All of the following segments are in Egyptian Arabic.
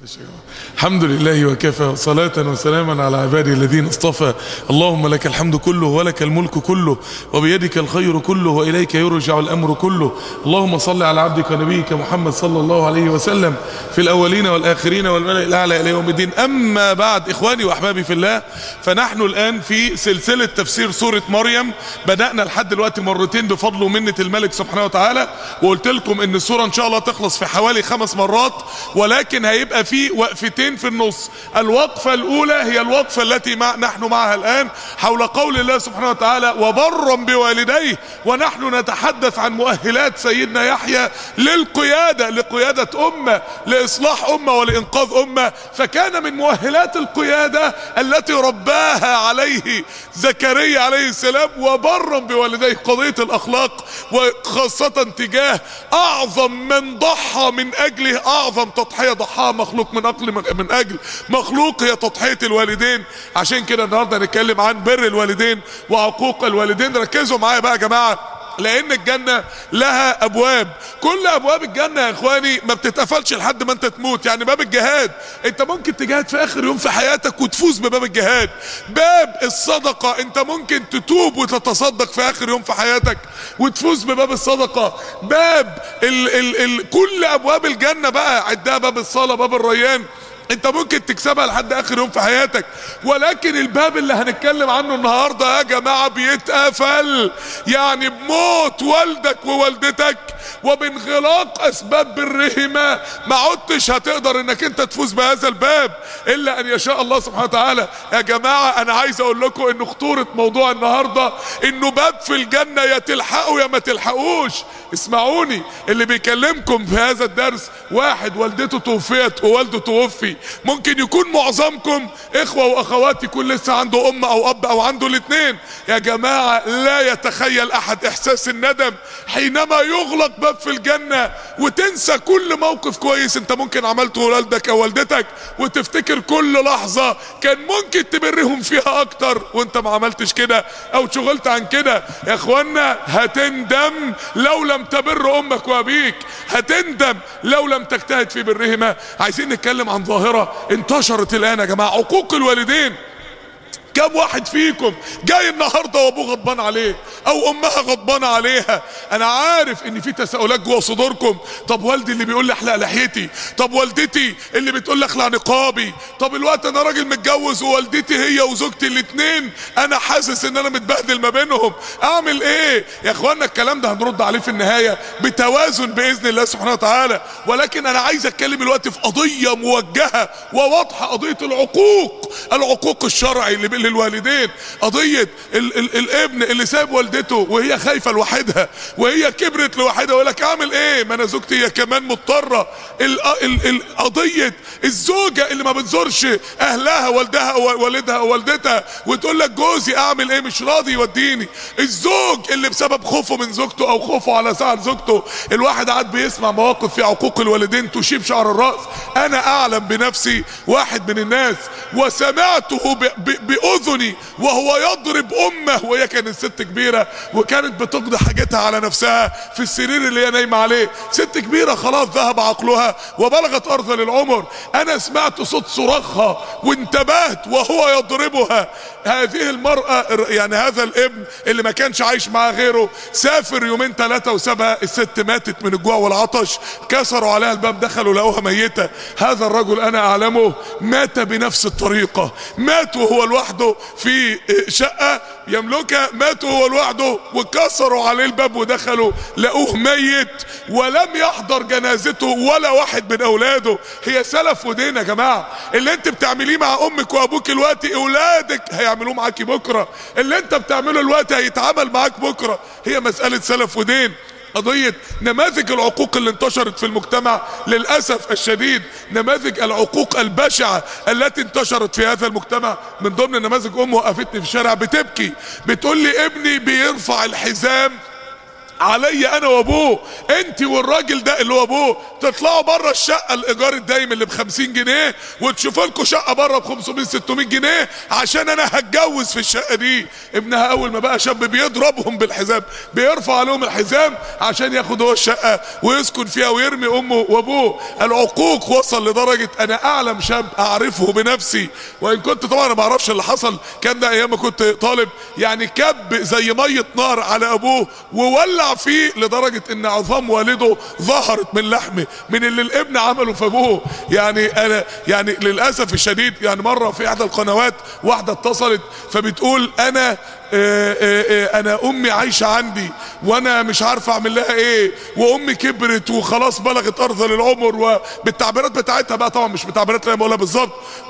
الحمد لله وكفى صلاة وسلاما على عباده الذين اصطفى اللهم لك الحمد كله ولك الملك كله وبيدك الخير كله وإليك يرجع الأمر كله اللهم صل على عبدك ونبيك محمد صلى الله عليه وسلم في الأولين والآخرين والملأ الأعلى إلى يوم الدين أما بعد إخواني وأحبابي في الله فنحن الآن في سلسلة تفسير سورة مريم بدأنا لحد دلوقتي مرتين بفضل ومنة الملك سبحانه وتعالى وقلت لكم ان السورة ان شاء الله تخلص في حوالي خمس مرات ولكن هيبقى في وقفتين في النص الوقفة الاولى هي الوقفة التي مع نحن معها الان حول قول الله سبحانه وتعالى وبرا بوالديه ونحن نتحدث عن مؤهلات سيدنا يحيى للقيادة لقيادة امة لاصلاح امة ولانقاذ امة فكان من مؤهلات القيادة التي رباها عليه زكريا عليه السلام وبرا بوالديه قضية الاخلاق وخاصة تجاه اعظم من ضحى من اجله اعظم تضحية ضحاها مخلوق من اجل من اجل مخلوق هي تضحية الوالدين عشان كده النهاردة هنتكلم عن بر الوالدين وعقوق الوالدين ركزوا معايا بقى يا جماعة لان الجنة لها ابواب كل ابواب الجنة يا اخواني ما بتتقفلش لحد ما انت تموت يعني باب الجهاد انت ممكن تجاهد في اخر يوم في حياتك وتفوز بباب الجهاد باب الصدقة انت ممكن تتوب وتتصدق في اخر يوم في حياتك وتفوز بباب الصدقة باب ال ال ال كل ابواب الجنة بقى عدها باب الصلاة باب الريان انت ممكن تكسبها لحد اخر يوم في حياتك ولكن الباب اللي هنتكلم عنه النهاردة يا جماعة بيتقفل يعني بموت والدك ووالدتك وبانغلاق اسباب برهما ما عدتش هتقدر انك انت تفوز بهذا الباب الا ان يشاء الله سبحانه وتعالى يا جماعة انا عايز اقول لكم ان خطورة موضوع النهاردة انه باب في الجنة يا تلحقوا يا ما تلحقوش اسمعوني اللي بيكلمكم في هذا الدرس واحد والدته توفيت ووالده توفي ممكن يكون معظمكم اخوة واخوات يكون لسه عنده ام او اب او عنده الاثنين يا جماعة لا يتخيل احد احساس الندم حينما يغلق باب في الجنة وتنسى كل موقف كويس انت ممكن عملته لوالدك او والدتك وتفتكر كل لحظة كان ممكن تبرهم فيها اكتر وانت ما عملتش كده او شغلت عن كده يا اخوانا هتندم لو لم تبر امك وابيك هتندم لو لم تجتهد في برهما عايزين نتكلم عن ظاهرة انتشرت الان يا جماعة عقوق الوالدين كم واحد فيكم جاي النهارده وابوه غضبان عليه او امها غضبانه عليها انا عارف ان في تساؤلات جوه صدوركم طب والدي اللي بيقول لي احلق لحيتي طب والدتي اللي بتقول لي اخلع نقابي طب الوقت انا راجل متجوز ووالدتي هي وزوجتي الاثنين انا حاسس ان انا متبهدل ما بينهم اعمل ايه يا اخوانا الكلام ده هنرد عليه في النهايه بتوازن باذن الله سبحانه وتعالى ولكن انا عايز اتكلم الوقت في قضيه موجهه وواضحه قضيه العقوق العقوق الشرعي اللي للوالدين قضية ال ال الابن اللي ساب والدته وهي خايفة لوحدها وهي كبرت لوحدها ويقول لك اعمل ايه ما انا زوجتي هي كمان مضطرة قضية الزوجة اللي ما بتزورش اهلها والدها والدها ووالدتها وتقول لك جوزي اعمل ايه مش راضي يوديني الزوج اللي بسبب خوفه من زوجته او خوفه على سعر زوجته الواحد قاعد بيسمع مواقف في عقوق الوالدين تشيب شعر الرأس انا اعلم بنفسي واحد من الناس وسمعته بأذن اذني وهو يضرب امه وهي كانت ست كبيره وكانت بتقضي حاجتها على نفسها في السرير اللي هي نايمه عليه ست كبيره خلاص ذهب عقلها وبلغت ارذل العمر انا سمعت صوت صراخها وانتبهت وهو يضربها هذه المراه يعني هذا الابن اللي ما كانش عايش معاه غيره سافر يومين ثلاثه وسابها الست ماتت من الجوع والعطش كسروا عليها الباب دخلوا لقوها ميته هذا الرجل انا اعلمه مات بنفس الطريقه مات وهو لوحده في شقة يملكها مات هو لوحده وكسروا عليه الباب ودخلوا لقوه ميت ولم يحضر جنازته ولا واحد من اولاده هي سلف ودين يا جماعة اللي انت بتعمليه مع امك وابوك الوقت اولادك هيعملوه معاكي بكرة اللي انت بتعمله الوقت هيتعامل معاك بكرة هي مسألة سلف ودين قضية نماذج العقوق اللي انتشرت في المجتمع للأسف الشديد نماذج العقوق البشعة التي انتشرت في هذا المجتمع من ضمن نماذج أم وقفتني في الشارع بتبكي بتقول لي ابني بيرفع الحزام عليا انا وابوه انت والراجل ده اللي هو ابوه تطلعوا بره الشقه الايجار الدايم اللي ب 50 جنيه وتشوفوا لكم شقه بره ب 500 600 جنيه عشان انا هتجوز في الشقه دي ابنها اول ما بقى شاب بيضربهم بالحزام بيرفع عليهم الحزام عشان ياخد هو الشقه ويسكن فيها ويرمي امه وابوه العقوق وصل لدرجه انا اعلم شاب اعرفه بنفسي وان كنت طبعا ما اعرفش اللي حصل كان ده ايام ما كنت طالب يعني كب زي ميه نار على ابوه وولع فيه لدرجه ان عظام والده ظهرت من لحمه من اللي الابن عمله في ابوه يعني انا يعني للاسف الشديد يعني مره في احدى القنوات واحده اتصلت فبتقول انا آه، آه، آه، انا امي عايشه عندي وانا مش عارفه اعمل لها ايه وامي كبرت وخلاص بلغت ارذل العمر وبالتعبيرات بتاعتها بقى طبعا مش بالتعبيرات اللي انا بقولها بالظبط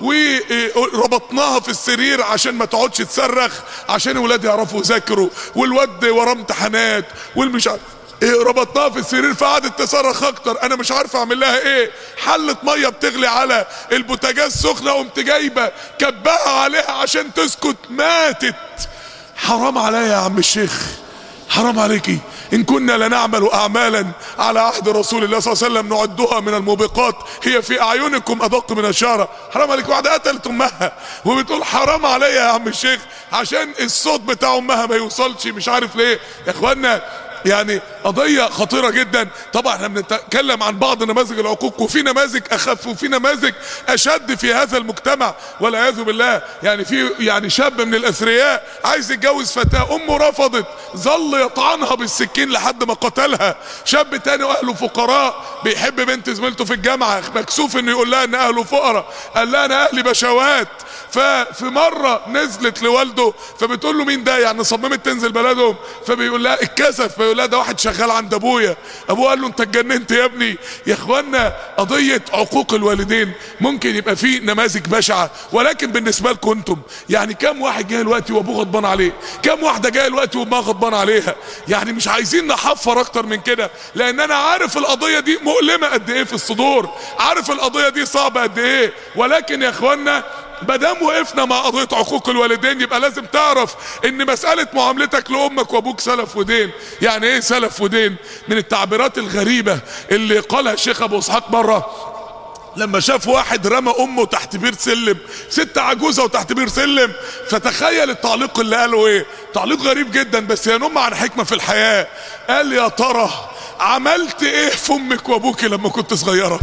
وربطناها في السرير عشان ما تقعدش تصرخ عشان الولاد يعرفوا يذاكروا والواد وراه امتحانات والمش عارف إيه ربطناها في السرير فقعدت تصرخ اكتر انا مش عارف اعمل لها ايه حلة ميه بتغلي على البوتاجاز سخنه قمت جايبه كبها عليها عشان تسكت ماتت حرام عليا يا عم الشيخ حرام عليكي ان كنا لنعمل اعمالا على عهد رسول الله صلى الله عليه وسلم نعدها من الموبقات هي في اعينكم ادق من الشعره حرام عليك واحده قتلت امها وبتقول حرام عليا يا عم الشيخ عشان الصوت بتاع امها ما يوصلش مش عارف ليه يا اخوانا يعني قضية خطيرة جدا طبعا احنا بنتكلم عن بعض نماذج العقوق وفي نماذج اخف وفي نماذج اشد في هذا المجتمع والعياذ بالله يعني في يعني شاب من الاثرياء عايز يتجوز فتاة امه رفضت ظل يطعنها بالسكين لحد ما قتلها شاب تاني واهله فقراء بيحب بنت زميلته في الجامعة مكسوف انه يقول لها ان اهله فقراء قال لها انا اهلي بشوات ففي مرة نزلت لوالده فبتقول له مين ده يعني صممت تنزل بلدهم فبيقول لها اتكسف فيقول لها ده واحد شغال عند ابويا ابوه قال له انت اتجننت يا ابني يا اخوانا قضية عقوق الوالدين ممكن يبقى فيه نماذج بشعة ولكن بالنسبة لكم انتم يعني كم واحد جاي دلوقتي وابوه غضبان عليه كم واحدة جايه دلوقتي وامها غضبان عليها يعني مش عايزين نحفر اكتر من كده لان انا عارف القضية دي مؤلمة قد ايه في الصدور عارف القضية دي صعبة قد ايه ولكن يا اخوانا مادام وقفنا مع قضيه عقوق الوالدين يبقى لازم تعرف ان مساله معاملتك لامك وابوك سلف ودين يعني ايه سلف ودين من التعبيرات الغريبه اللي قالها الشيخ ابو اسحاق مره لما شاف واحد رمى امه تحت بير سلم ست عجوزه وتحت بير سلم فتخيل التعليق اللي قاله ايه تعليق غريب جدا بس ينم عن حكمه في الحياه قال يا ترى عملت ايه في امك وابوك لما كنت صغيره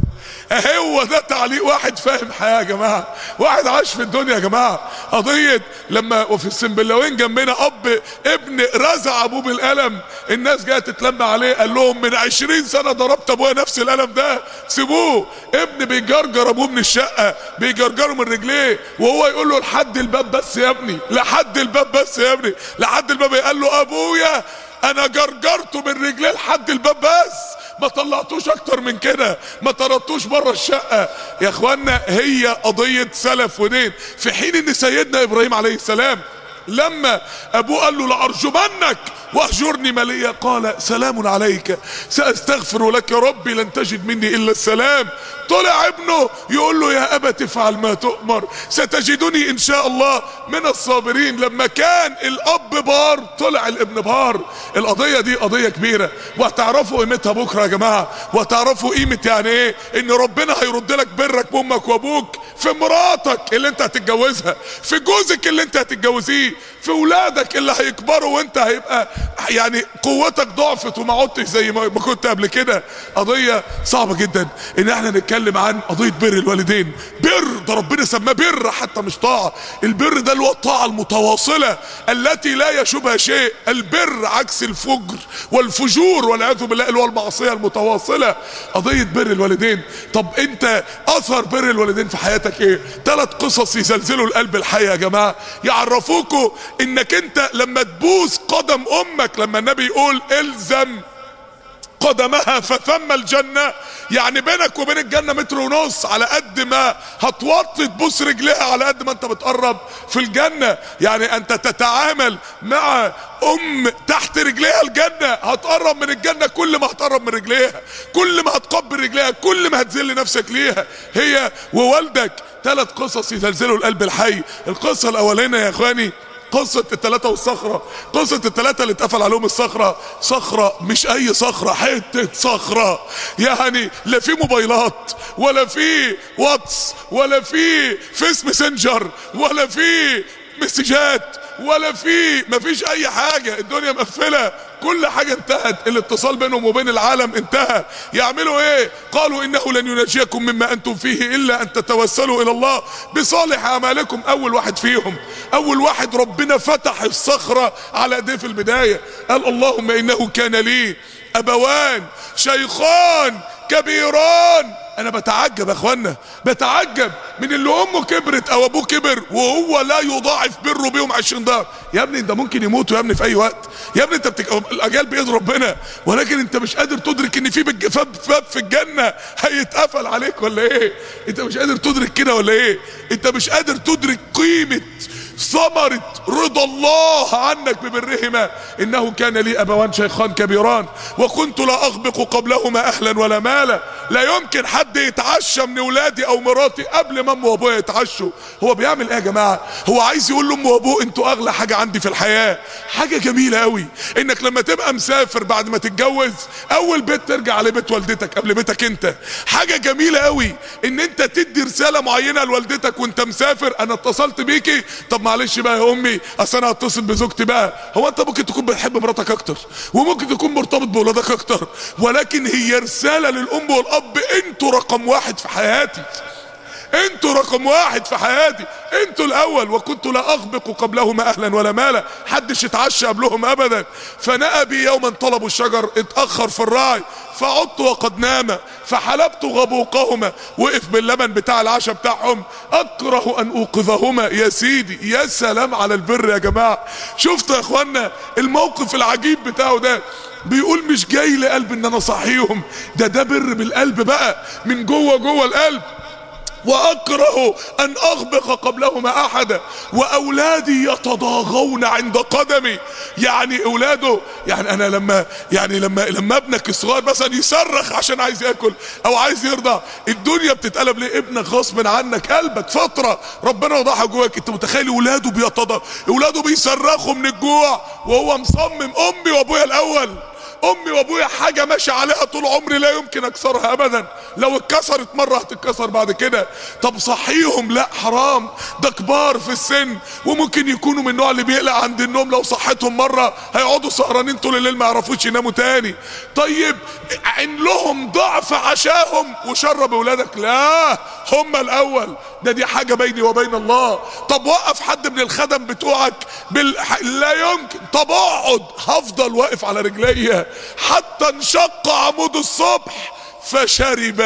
هو ده تعليق واحد فاهم حياه يا جماعه واحد عاش في الدنيا يا جماعه قضيه لما وفي السنبلاوين جنبنا اب ابن رزع ابوه بالقلم الناس جايه تتلم عليه قال لهم من عشرين سنه ضربت ابويا نفس القلم ده سيبوه ابن بيجرجر ابوه من الشقه بيجرجره من رجليه وهو يقول له لحد الباب بس يا ابني لحد الباب بس يا ابني لحد الباب قال له ابويا انا جرجرته من رجليه لحد الباب بس ما طلعتوش اكتر من كده ما طردتوش بره الشقه يا اخوانا هي قضيه سلف ودين في حين ان سيدنا ابراهيم عليه السلام لما ابوه قال له لارجمنك واهجرني مليا قال سلام عليك ساستغفر لك ربي لن تجد مني الا السلام طلع ابنه يقول له يا ابت افعل ما تؤمر ستجدني ان شاء الله من الصابرين لما كان الاب بار طلع الابن بار القضيه دي قضيه كبيره وهتعرفوا قيمتها بكره يا جماعه وهتعرفوا قيمه يعني ايه ان ربنا هيرد لك برك بامك وابوك في مراتك اللي انت هتتجوزها في جوزك اللي انت هتتجوزيه في ولادك اللي هيكبروا وانت هيبقى يعني قوتك ضعفت وما عدتش زي ما كنت قبل كده قضيه صعبه جدا ان احنا نتكلم عن قضيه بر الوالدين بر ده ربنا سماه بر حتى مش طاعه البر ده اللي هو الطاعه المتواصله التي لا يشوبها شيء البر عكس الفجر والفجور والعياذ بالله اللي هو المعصيه المتواصله قضيه بر الوالدين طب انت اثر بر الوالدين في حياتك ايه ثلاث قصص يزلزلوا القلب الحي يا جماعه يعرفوكوا انك انت لما تبوس قدم امك لما النبي يقول الزم قدمها فثم الجنة يعني بينك وبين الجنة متر ونص على قد ما هتوطي تبوس رجليها على قد ما انت بتقرب في الجنة يعني انت تتعامل مع ام تحت رجليها الجنة هتقرب من الجنة كل ما هتقرب من رجليها كل ما هتقبل رجليها كل ما هتذل نفسك ليها هي ووالدك ثلاث قصص يزلزلوا القلب الحي القصة الاولانية يا اخواني قصة الثلاثة والصخرة قصة الثلاثة اللي اتقفل عليهم الصخرة صخرة مش اي صخرة حتة صخرة يعني لا في موبايلات ولا في واتس ولا في فيس ماسنجر ولا في مسجات ولا في مفيش اي حاجة الدنيا مقفلة كل حاجة انتهت الاتصال بينهم وبين العالم انتهى يعملوا ايه قالوا انه لن ينجيكم مما انتم فيه الا ان تتوسلوا الى الله بصالح اعمالكم اول واحد فيهم اول واحد ربنا فتح الصخرة على ايديه في البداية قال اللهم انه كان لي ابوان شيخان كبيران انا بتعجب يا اخوانا بتعجب من اللي امه كبرت او ابوه كبر وهو لا يضاعف بره بيهم 20 ضعف يا ابني ده ممكن يموتوا يا ابني في اي وقت يا ابني انت بتك... الاجال بيد ربنا ولكن انت مش قادر تدرك ان في بج... باب باب في الجنه هيتقفل عليك ولا ايه انت مش قادر تدرك كده ولا ايه انت مش قادر تدرك قيمه ثمرة رضا الله عنك ببرهما انه كان لي ابوان شيخان كبيران وكنت لا اغبق قبلهما اهلا ولا مالا لا يمكن حد يتعشى من ولادي او مراتي قبل ما امي وابويا يتعشوا هو بيعمل ايه يا جماعه هو عايز يقول لامه وابوه انتوا اغلى حاجه عندي في الحياه حاجه جميله قوي انك لما تبقى مسافر بعد ما تتجوز اول بيت ترجع على بيت والدتك قبل بيتك انت حاجه جميله قوي ان انت تدي رساله معينه لوالدتك وانت مسافر انا اتصلت بيكي طب معلش بقى يا امي اصل انا هتصل بزوجتي بقى هو انت ممكن تكون بتحب مراتك اكتر وممكن تكون مرتبط باولادك اكتر ولكن هي رساله للام والاب انتوا رقم واحد في حياتي انتوا رقم واحد في حياتي انتوا الاول وكنت لا اغبق قبلهما اهلا ولا مالا حدش يتعشى قبلهم ابدا فنأى بي يوما طلبوا الشجر اتاخر في الراعي فعدت وقد نام فحلبت غبوقهما وقف باللبن بتاع العشاء بتاعهم اكره ان اوقظهما يا سيدي يا سلام على البر يا جماعه شفتوا يا اخوانا الموقف العجيب بتاعه ده بيقول مش جاي لقلب ان انا صحيهم ده ده بر بالقلب بقى من جوه جوه القلب واكره ان اغبق قبلهما احدا واولادي يتضاغون عند قدمي يعني اولاده يعني انا لما يعني لما لما ابنك الصغير مثلا يصرخ عشان عايز ياكل او عايز يرضع الدنيا بتتقلب ليه ابنك غصب عنك قلبك فتره ربنا وضعها جواك انت متخيل اولاده بيتضاغ اولاده بيصرخوا من الجوع وهو مصمم امي وابويا الاول امي وابويا حاجة ماشي عليها طول عمري لا يمكن اكسرها ابدا لو اتكسرت مرة هتتكسر بعد كده طب صحيهم لا حرام ده كبار في السن وممكن يكونوا من النوع اللي بيقلق عند النوم لو صحتهم مرة هيقعدوا سهرانين طول الليل ما يعرفوش يناموا تاني طيب عين لهم ضعف عشاهم وشرب اولادك لا هم الاول ده دي حاجة بيني وبين الله طب وقف حد من الخدم بتوعك بال... لا يمكن طب اقعد هفضل واقف على رجليا حتى انشق عمود الصبح فشرب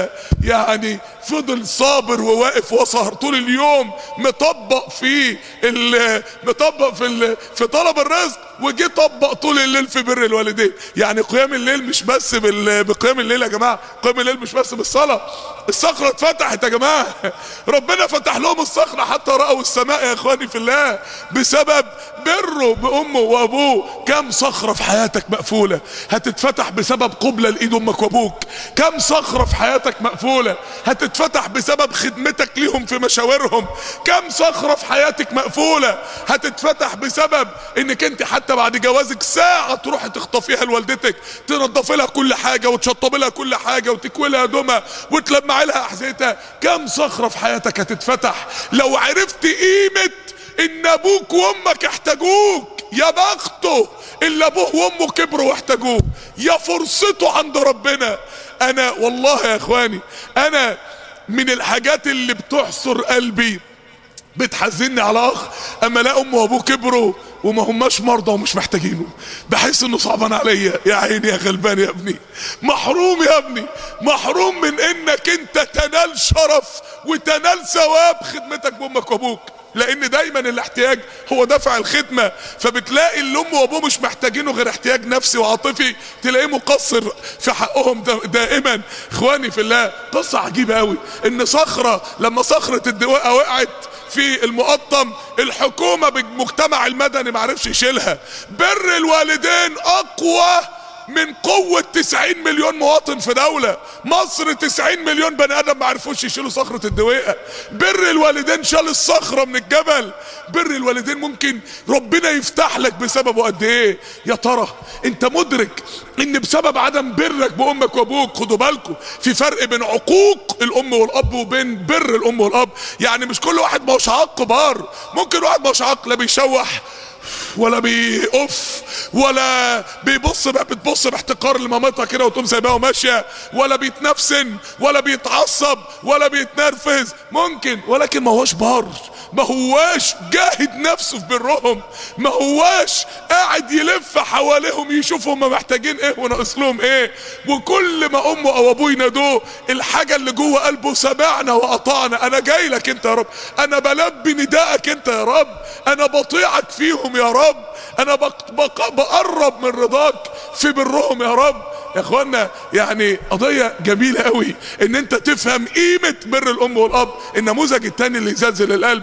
يعني فضل صابر وواقف وسهر طول اليوم مطبق في ال مطبق في ال في طلب الرزق وجي طبق طول الليل في بر الوالدين يعني قيام الليل مش بس بال... بقيام الليل يا جماعه قيام الليل مش بس بالصلاه الصخره اتفتحت يا جماعه ربنا فتح لهم الصخره حتى راوا السماء يا اخواني في الله بسبب بره بامه وابوه كم صخره في حياتك مقفوله هتتفتح بسبب قبله لايد امك وابوك كم صخره في حياتك مقفوله هتتفتح بسبب خدمتك ليهم في مشاورهم كم صخره في حياتك مقفوله هتتفتح بسبب انك انت حتى بعد جوازك ساعه تروحي تخطفيها لوالدتك تنضفي لها كل حاجه وتشطبي لها كل حاجه وتكوي لها هدومها وتلمعي لها احذيتها كم صخره في حياتك هتتفتح لو عرفت قيمه ان ابوك وامك احتاجوك يا بخته اللي ابوه وامه كبروا واحتاجوه يا فرصته عند ربنا انا والله يا اخواني انا من الحاجات اللي بتحصر قلبي بتحزني على اخ اما لا امه وابوه كبروا وما هماش مرضى ومش محتاجينه بحس انه صعبان عليا يا عيني يا غلبان يا ابني محروم يا ابني محروم من انك انت تنال شرف وتنال ثواب خدمتك بامك وابوك لان دايما الاحتياج هو دفع الخدمه فبتلاقي اللي امه وابوه مش محتاجينه غير احتياج نفسي وعاطفي تلاقيه مقصر في حقهم دائما اخواني في الله قصه عجيبه قوي ان صخره لما صخره الدواء وقعت في المقطم الحكومة بالمجتمع المدني معرفش يشيلها بر الوالدين اقوى من قوة 90 مليون مواطن في دولة مصر 90 مليون بني ادم ما عرفوش يشيلوا صخرة الدويقة بر الوالدين شال الصخرة من الجبل بر الوالدين ممكن ربنا يفتح لك بسببه قد ايه يا ترى انت مدرك ان بسبب عدم برك بامك وابوك خدوا بالكم في فرق بين عقوق الام والاب وبين بر الام والاب يعني مش كل واحد ماهوش عق بار ممكن واحد ماهوش عق لا بيشوح ولا بيقف ولا بيبص بتبص باحتقار لمامتها كده وتقوم سايباها وماشيه ولا بيتنفسن ولا بيتعصب ولا بيتنرفز ممكن ولكن ما هوش بار ما هواش جاهد نفسه في برهم ما هواش قاعد يلف حواليهم يشوف هم محتاجين ايه وناقص لهم ايه وكل ما امه او ابوه ينادوه الحاجه اللي جوه قلبه سمعنا واطعنا انا جاي لك انت يا رب انا بلبي ندائك انت يا رب انا بطيعك فيهم يا رب انا بق بق بقرب من رضاك في برهم يا رب يا اخوانا يعني قضية جميلة قوي ان انت تفهم قيمة بر الام والاب النموذج التاني اللي يزلزل القلب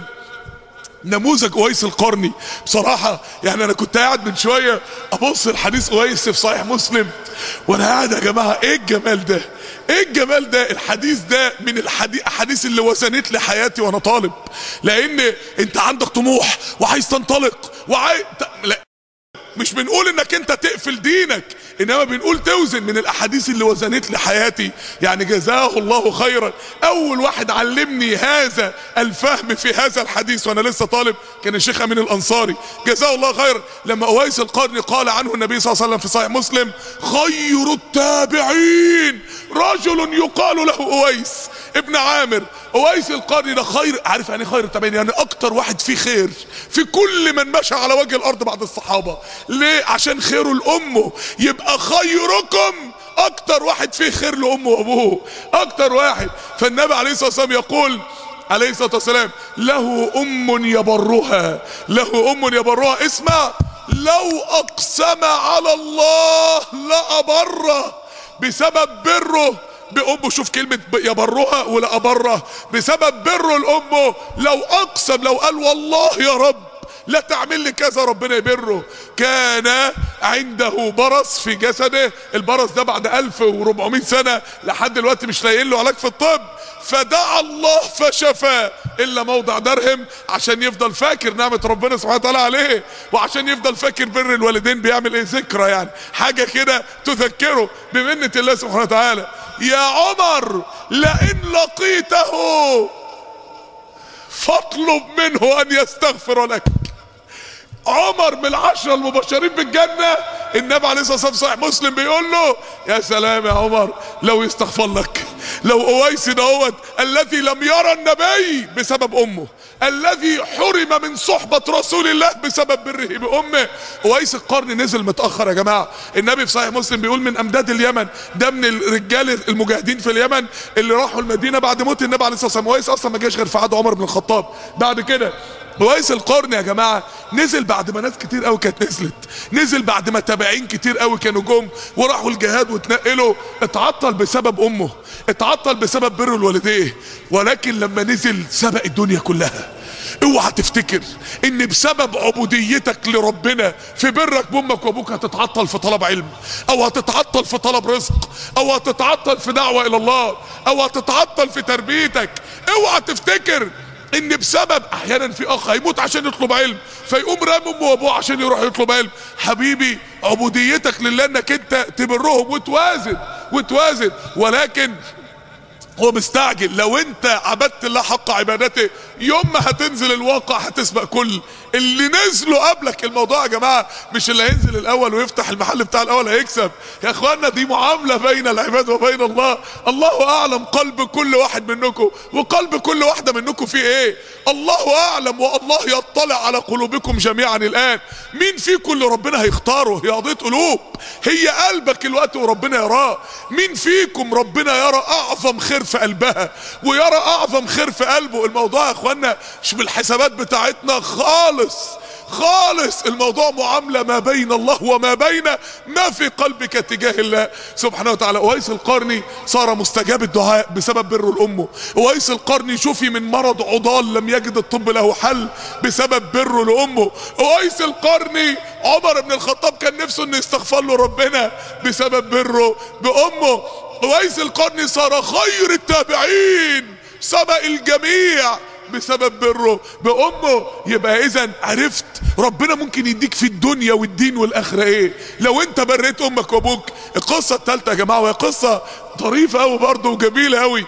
نموذج اويس القرني بصراحة يعني انا كنت قاعد من شوية ابص الحديث اويس في صحيح مسلم وانا قاعد يا جماعة ايه الجمال ده ايه الجمال ده الحديث ده من الحديث اللي وزنت لي حياتي وانا طالب لان انت عندك طموح وعايز تنطلق وعايز لا مش بنقول انك انت تقفل دينك انما بنقول توزن من الاحاديث اللي وزنت لي حياتي يعني جزاه الله خيرا اول واحد علمني هذا الفهم في هذا الحديث وانا لسه طالب كان الشيخ امين الانصاري جزاه الله خيرا لما اويس القرني قال عنه النبي صلى الله عليه وسلم في صحيح مسلم خير التابعين رجل يقال له اويس ابن عامر اويس القرني ده خير عارف يعني خير التابعين يعني اكتر واحد فيه خير في كل من مشى على وجه الارض بعد الصحابه ليه عشان خيره لامه يبقى خيركم اكتر واحد فيه خير لامه وابوه اكتر واحد فالنبي عليه الصلاه والسلام يقول عليه الصلاه والسلام له ام يبرها له ام يبرها اسمع لو اقسم على الله لابره بسبب بره بأمه شوف كلمة يبرها ولا أبره بسبب بره لأمه لو أقسم لو قال والله يا رب لا تعمل لي كذا ربنا يبره كان عنده برص في جسده البرص ده بعد 1400 سنة لحد دلوقتي مش لاقيين له علاج في الطب فدعا الله فشفى الا موضع درهم عشان يفضل فاكر نعمة ربنا سبحانه وتعالى عليه وعشان يفضل فاكر بر الوالدين بيعمل ايه ذكرى يعني حاجة كده تذكره بمنة الله سبحانه وتعالى يا عمر لئن لقيته فاطلب منه ان يستغفر لك عمر من العشرة المبشرين بالجنة النبي عليه الصلاة والسلام صحيح مسلم بيقول له يا سلام يا عمر لو يستغفر لك لو اويس دوت الذي لم يرى النبي بسبب امه الذي حرم من صحبة رسول الله بسبب بره بامه اويس القرن نزل متأخر يا جماعة النبي في صحيح مسلم بيقول من امداد اليمن ده من الرجال المجاهدين في اليمن اللي راحوا المدينة بعد موت النبي عليه الصلاة والسلام اويس اصلا ما جاش غير في عهد عمر بن الخطاب بعد كده اويس القرن يا جماعه نزل بعد ما ناس كتير قوي كانت نزلت نزل بعد ما تابعين كتير قوي كانوا جم وراحوا الجهاد واتنقلوا اتعطل بسبب امه اتعطل بسبب بر الوالدين ولكن لما نزل سبق الدنيا كلها اوعى تفتكر ان بسبب عبوديتك لربنا في برك بامك وابوك هتتعطل في طلب علم او هتتعطل في طلب رزق او هتتعطل في دعوه الى الله او هتتعطل في تربيتك اوعى تفتكر ان بسبب احيانا في اخ هيموت عشان يطلب علم فيقوم رامي امه وابوه عشان يروح يطلب علم حبيبي عبوديتك لله انك انت تبرهم وتوازن وتوازن ولكن هو مستعجل لو انت عبدت الله حق عبادته يوم ما هتنزل الواقع هتسبق كل اللي نزلوا قبلك الموضوع يا جماعه مش اللي هينزل الاول ويفتح المحل بتاع الاول هيكسب يا اخوانا دي معامله بين العباد وبين الله الله اعلم قلب كل واحد منكم وقلب كل واحده منكم فيه ايه الله اعلم والله يطلع على قلوبكم جميعا الان مين فيكم اللي ربنا هيختاره هي قضيه قلوب هي قلبك الوقت وربنا يراه مين فيكم ربنا يرى اعظم خير في قلبها ويرى اعظم خير في قلبه الموضوع يا اخوانا مش بالحسابات بتاعتنا خالص خالص الموضوع معاملة ما بين الله وما بين ما في قلبك تجاه الله سبحانه وتعالى ويس القرني صار مستجاب الدعاء بسبب بره لأمه ويس القرني شفي من مرض عضال لم يجد الطب له حل بسبب بره لأمه ويس القرني عمر بن الخطاب كان نفسه انه يستغفر له ربنا بسبب بره بأمه ويس القرني صار خير التابعين سبق الجميع بسبب بره بامه يبقى اذا عرفت ربنا ممكن يديك في الدنيا والدين والاخره ايه لو انت بريت امك وابوك القصه الثالثه يا جماعه وهي قصه طريفه قوي برضه وجميله قوي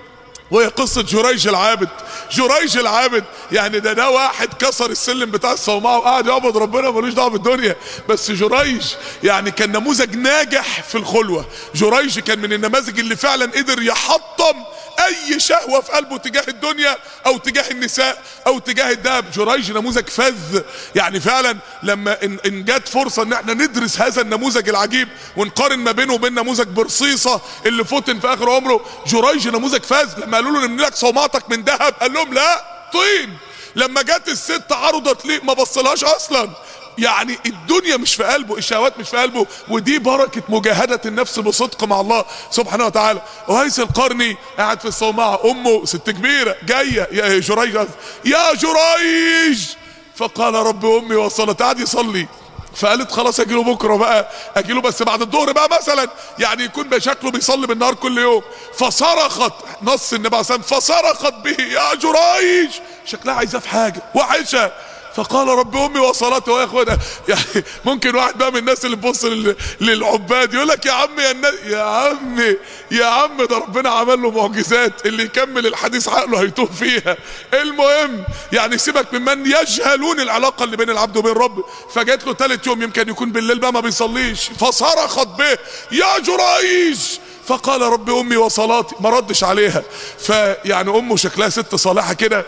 وهي قصة جريج العابد جريج العابد يعني ده ده واحد كسر السلم بتاع الصومعة وقعد يعبد ربنا ملوش دعوه بالدنيا بس جريج يعني كان نموذج ناجح في الخلوة جريج كان من النماذج اللي فعلا قدر يحطم اي شهوة في قلبه تجاه الدنيا او تجاه النساء او تجاه الذهب جريج نموذج فذ يعني فعلا لما ان, إن جت فرصة ان احنا ندرس هذا النموذج العجيب ونقارن ما بينه وبين نموذج برصيصة اللي فتن في اخر عمره جريج نموذج فذ لما قالوا له نملي لك صومعتك من ذهب قال لهم لا طين لما جت الست عرضت ليه ما بصلهاش اصلا يعني الدنيا مش في قلبه الشهوات مش في قلبه ودي بركة مجاهدة النفس بصدق مع الله سبحانه وتعالى وهيث القرني قاعد في الصومعة امه ست كبيرة جاية يا جريج يا جريج فقال رب امي وصلت قعد يصلي فقالت خلاص اجي له بكره بقى اجي له بس بعد الظهر بقى مثلا يعني يكون بشكله بيصلي بالنهار كل يوم فصرخت نص النبي عليه الصلاه والسلام فصرخت به يا جريج شكلها عايزاه في حاجه وحشه فقال رب امي وصلاتي يا اخوانا يعني ممكن واحد بقى من الناس اللي تبص لل- للعباد يقول لك يا عم يا الناس يا عم يا عم ده ربنا عمل له معجزات اللي يكمل الحديث عقله هيتوه فيها المهم يعني سيبك ممن يجهلون العلاقه اللي بين العبد وبين رب فجات له ثالث يوم يمكن يكون بالليل بقى ما بيصليش فصرخت به يا جريج فقال رب امي وصلاتي ما ردش عليها فيعني امه شكلها ست صالحه كده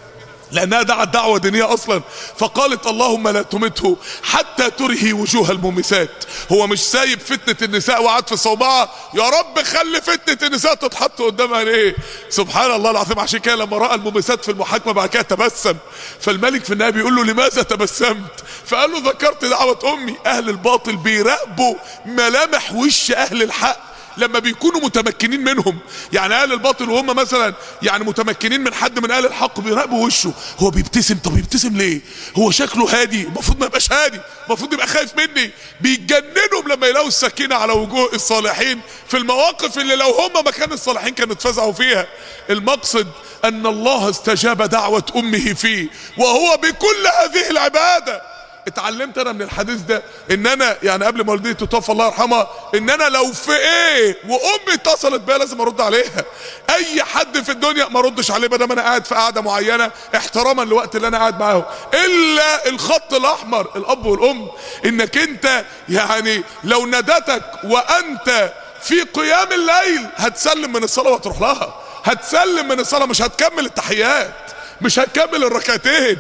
لانها دعت دعوه دينيه اصلا فقالت اللهم لا تمته حتى ترهي وجوه المومسات هو مش سايب فتنه النساء وقعد في الصومعه يا رب خلي فتنه النساء تتحط قدامها ليه سبحان الله العظيم عشان كده لما راى المومسات في المحاكمه بعد كده تبسم فالملك في النهايه بيقول له لماذا تبسمت فقال له ذكرت دعوه امي اهل الباطل بيراقبوا ملامح وش اهل الحق لما بيكونوا متمكنين منهم يعني اهل الباطل وهم مثلا يعني متمكنين من حد من اهل الحق بيراقبوا وشه هو بيبتسم طب يبتسم ليه هو شكله هادي المفروض ما يبقاش هادي المفروض يبقى خايف مني بيتجننوا لما يلاقوا السكينه على وجوه الصالحين في المواقف اللي لو هم مكان الصالحين كانوا اتفزعوا فيها المقصد ان الله استجاب دعوه امه فيه وهو بكل هذه العباده اتعلمت انا من الحديث ده ان انا يعني قبل ما والدتي تتوفى الله يرحمها ان انا لو في ايه وامي اتصلت بيا لازم ارد عليها اي حد في الدنيا ما اردش عليه ما دام انا قاعد في قعده معينه احتراما لوقت اللي انا قاعد معاهم الا الخط الاحمر الاب والام انك انت يعني لو نادتك وانت في قيام الليل هتسلم من الصلاه وتروح لها هتسلم من الصلاه مش هتكمل التحيات مش هتكمل الركعتين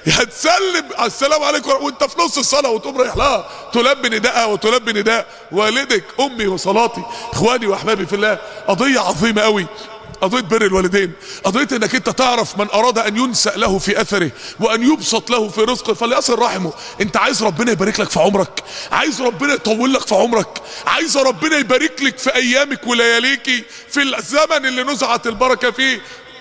هتسلم السلام عليكم وانت في نص الصلاه وتقوم رايح لها تلبي نداءها وتلبي نداء والدك امي وصلاتي اخواني واحبابي في الله قضيه عظيمه قوي قضية بر الوالدين قضية انك انت تعرف من اراد ان ينسأ له في اثره وان يبسط له في رزقه فليصل رحمه انت عايز ربنا يبارك لك في عمرك عايز ربنا يطول لك في عمرك عايز ربنا يبارك لك في ايامك ولياليك في الزمن اللي نزعت البركة فيه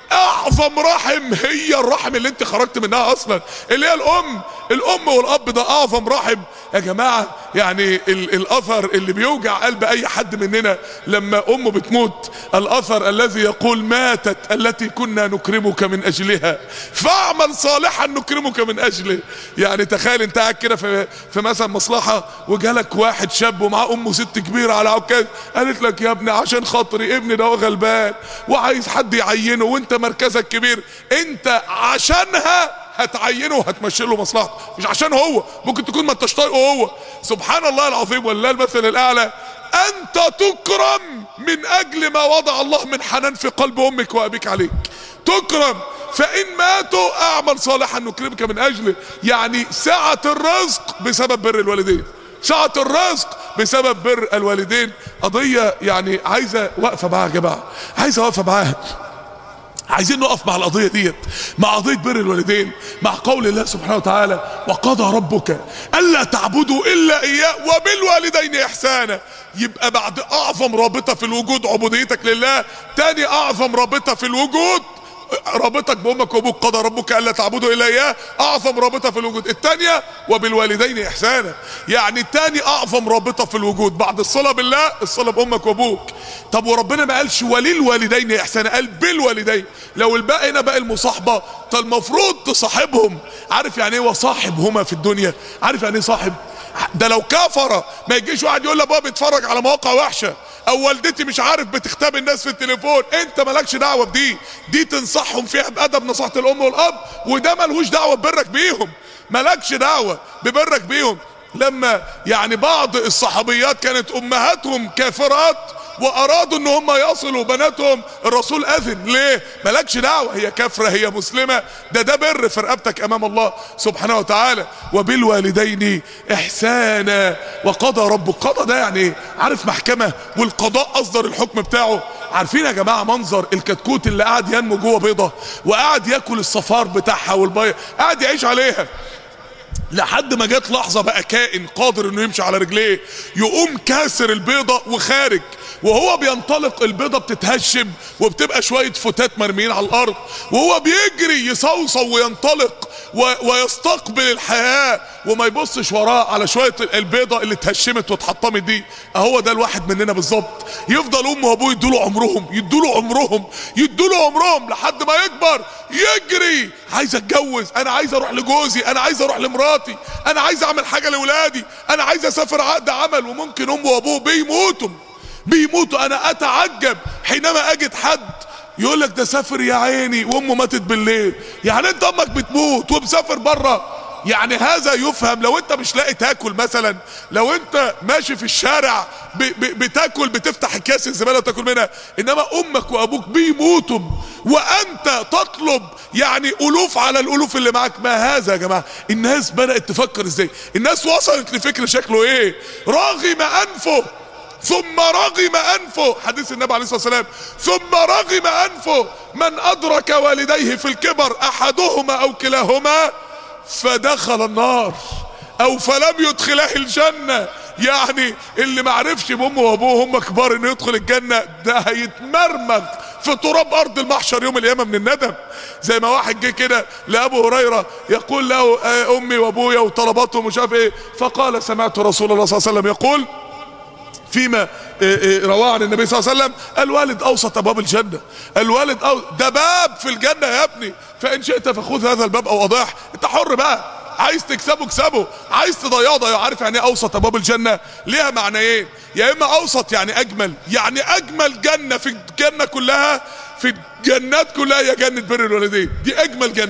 اعظم رحم هي الرحم اللي انت خرجت منها اصلا اللي هي الام الام والاب ده اعظم رحم يا جماعة يعني ال الاثر اللي بيوجع قلب اي حد مننا لما امه بتموت الاثر الذي يقول ماتت التي كنا نكرمك من اجلها فاعمل صالحا نكرمك من اجله يعني تخيل انت قاعد كده في في مثلا مصلحة وجالك واحد شاب ومعاه امه ست كبيرة على عكاز قالت لك يا ابني عشان خاطري ابني ده هو غلبان وعايز حد يعينه وانت مركزك كبير انت عشانها هتعينه وهتمشي له مصلحته مش عشان هو ممكن تكون ما انتش طايقه هو سبحان الله العظيم ولله المثل الاعلى انت تكرم من اجل ما وضع الله من حنان في قلب امك وابيك عليك تكرم فان ماتوا اعمل صالحا نكرمك من اجله يعني سعة الرزق بسبب بر الوالدين سعة الرزق بسبب بر الوالدين قضية يعني عايزة وقفة معاها يا جماعة عايزة وقفة معاها عايزين نقف مع القضية ديت مع قضية بر الوالدين مع قول الله سبحانه وتعالى وقضى ربك ألا تعبدوا إلا إياه وبالوالدين إحسانا يبقى بعد أعظم رابطة في الوجود عبوديتك لله تاني أعظم رابطة في الوجود رابطك بامك وابوك قضى ربك الا تعبدوا الا اياه اعظم رابطه في الوجود الثانيه وبالوالدين احسانا يعني تاني اعظم رابطه في الوجود بعد الصلاه بالله الصلاه بامك وابوك طب وربنا ما قالش وللوالدين احسانا قال بالوالدين لو الباقي هنا بقى المصاحبه فالمفروض تصاحبهم عارف يعني ايه وصاحبهما في الدنيا عارف يعني ايه صاحب ده لو كفر ما يجيش واحد يقول لابويا بيتفرج على مواقع وحشه او والدتي مش عارف بتختبي الناس في التليفون انت مالكش دعوه بدي دي تنصحهم فيها بادب نصيحه الام والاب وده ملهوش دعوه ببرك بيهم مالكش دعوه ببرك بيهم لما يعني بعض الصحابيات كانت امهاتهم كافرات وارادوا ان هم يصلوا بناتهم الرسول اذن ليه مالكش دعوه هي كافره هي مسلمه ده ده بر في رقبتك امام الله سبحانه وتعالى وبالوالدين احسانا وقضى ربك قضى ده يعني ايه عارف محكمه والقضاء اصدر الحكم بتاعه عارفين يا جماعه منظر الكتكوت اللي قاعد ينمو جوه بيضه وقاعد ياكل الصفار بتاعها والبيض قاعد يعيش عليها لحد ما جت لحظه بقى كائن قادر انه يمشي على رجليه يقوم كاسر البيضه وخارج وهو بينطلق البيضه بتتهشم وبتبقى شويه فتات مرميين على الارض وهو بيجري يصوصو وينطلق و... ويستقبل الحياه وما يبصش وراه على شويه البيضه اللي اتهشمت واتحطمت دي اهو ده الواحد مننا بالظبط يفضل امه وابوه يدوا عمرهم يدوا عمرهم يدوا عمرهم لحد ما يكبر يجري عايز اتجوز انا عايز اروح لجوزي انا عايز اروح لمراتي انا عايز اعمل حاجه لاولادي انا عايز اسافر عقد عمل وممكن امه وابوه بيموتوا بيموتوا انا اتعجب حينما اجد حد يقول لك ده سافر يا عيني وامه ماتت بالليل يعني انت امك بتموت ومسافر بره يعني هذا يفهم لو انت مش لاقي تاكل مثلا لو انت ماشي في الشارع ب ب بتاكل بتفتح اكياس الزباله وتاكل منها انما امك وابوك بيموتوا وانت تطلب يعني الوف على الالوف اللي معاك ما هذا يا جماعه الناس بدات تفكر ازاي الناس وصلت لفكر شكله ايه راغم انفه ثم رغم انفه حديث النبي عليه الصلاه والسلام ثم رغم انفه من ادرك والديه في الكبر احدهما او كلاهما فدخل النار او فلم يدخله الجنه يعني اللي ما عرفش بامه وابوه هم كبار انه يدخل الجنه ده هيتمرمغ في تراب ارض المحشر يوم القيامه من الندم زي ما واحد جه كده لابو هريره يقول له امي وابويا وطلباتهم ومش عارف ايه فقال سمعت رسول الله صلى الله عليه وسلم يقول فيما رواه عن النبي صلى الله عليه وسلم الوالد اوسط ابواب الجنه الوالد أو ده باب في الجنه يا ابني فان شئت فخذ هذا الباب او اضاح انت حر بقى عايز تكسبه اكسبه عايز تضيعه ضيعه عارف يعني ايه اوسط ابواب الجنه ليها معنيين يا اما اوسط يعني اجمل يعني اجمل جنه في الجنه كلها في الجنات كلها هي جنه بر الوالدين دي اجمل جنه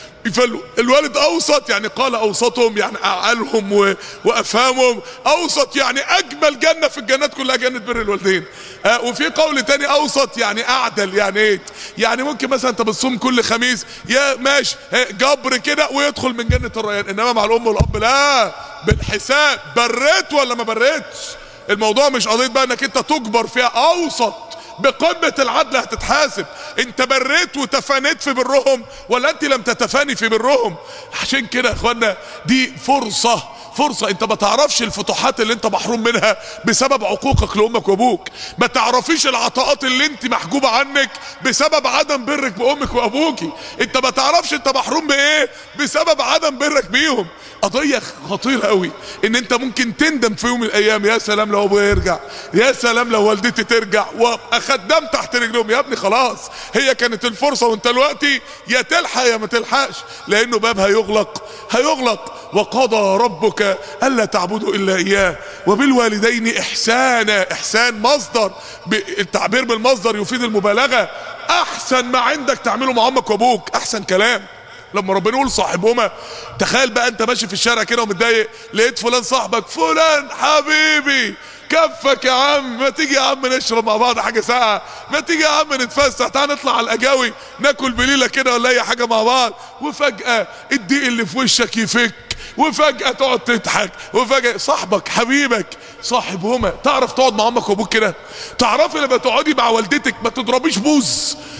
فالوالد اوسط يعني قال اوسطهم يعني اعقلهم و... وافهمهم اوسط يعني اجمل جنه في الجنات كلها جنه بر الوالدين آه وفي قول تاني اوسط يعني اعدل يعني ايه يعني ممكن مثلا انت بتصوم كل خميس يا ماشي جبر كده ويدخل من جنه الريان انما مع الام والاب لا بالحساب بريت ولا ما بريتش الموضوع مش قضيه بقى انك انت تجبر فيها اوسط بقمة العدل هتتحاسب انت بريت وتفانيت في برهم ولا انت لم تتفاني في برهم عشان كده يا اخوانا دي فرصة فرصة انت ما تعرفش الفتوحات اللي انت محروم منها بسبب عقوقك لامك وابوك ما تعرفيش العطاءات اللي انت محجوبة عنك بسبب عدم برك بامك وابوكي انت ما تعرفش انت محروم بايه بسبب عدم برك بيهم قضية خطيرة قوي ان انت ممكن تندم في يوم من الايام يا سلام لو ابويا يرجع يا سلام لو والدتي ترجع واخدم تحت رجلهم يا ابني خلاص هي كانت الفرصة وانت دلوقتي يا تلحق يا ما تلحقش لانه باب هيغلق هيغلق وقضى ربك الا تعبدوا الا اياه وبالوالدين احسانا احسان مصدر التعبير بالمصدر يفيد المبالغة احسن ما عندك تعمله مع امك وابوك احسن كلام لما ربنا يقول صاحبهما تخيل بقى انت ماشي في الشارع كده ومتضايق لقيت فلان صاحبك فلان حبيبي كفك يا عم ما تيجي يا عم نشرب مع بعض حاجه ساقعه ما تيجي يا عم نتفسح تعال نطلع على الاجاوي ناكل بليله كده ولا اي حاجه مع بعض وفجاه الضيق اللي في وشك يفك وفجاه تقعد تضحك وفجاه صاحبك حبيبك صاحبهما تعرف تقعد مع امك وابوك كده تعرفي لما تقعدي مع والدتك ما تضربيش بوز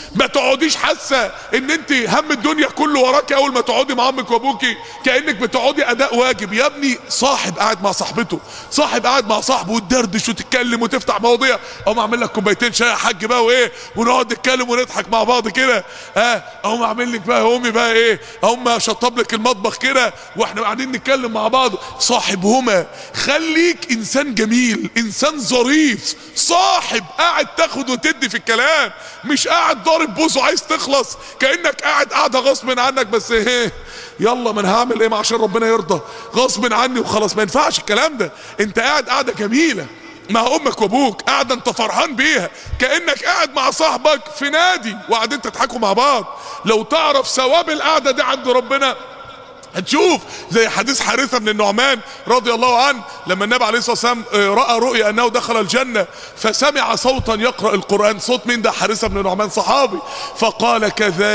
ما تقعديش حاسه ان انت هم الدنيا كله وراكي اول ما تقعدي مع امك وابوكي كانك بتقعدي اداء واجب يا ابني صاحب قاعد مع صاحبته صاحب قاعد مع صاحبه وتدردش وتتكلم وتفتح مواضيع اقوم اعمل لك كوبايتين شاي يا حاج بقى وايه ونقعد نتكلم ونضحك مع بعض كده ها اقوم اعمل لك بقى يا امي بقى ايه اقوم اشطب لك المطبخ كده واحنا قاعدين نتكلم مع بعض صاحبهما خليك انسان جميل انسان ظريف صاحب قاعد تاخد وتدي في الكلام مش قاعد ضارب بوزه عايز تخلص كانك قاعد قاعده غصب عنك بس ايه يلا ما انا هعمل ايه عشان ربنا يرضى غصب عني وخلاص ما ينفعش الكلام ده انت قاعد قاعده جميله مع امك وابوك قاعده انت فرحان بيها كانك قاعد مع صاحبك في نادي وقاعدين تضحكوا مع بعض لو تعرف ثواب القعده دي عند ربنا هتشوف زي حديث حارثة بن النعمان رضي الله عنه لما النبي عليه الصلاة والسلام رأى رؤيا أنه دخل الجنة فسمع صوتا يقرأ القرآن صوت مين ده حارثة بن النعمان صحابي فقال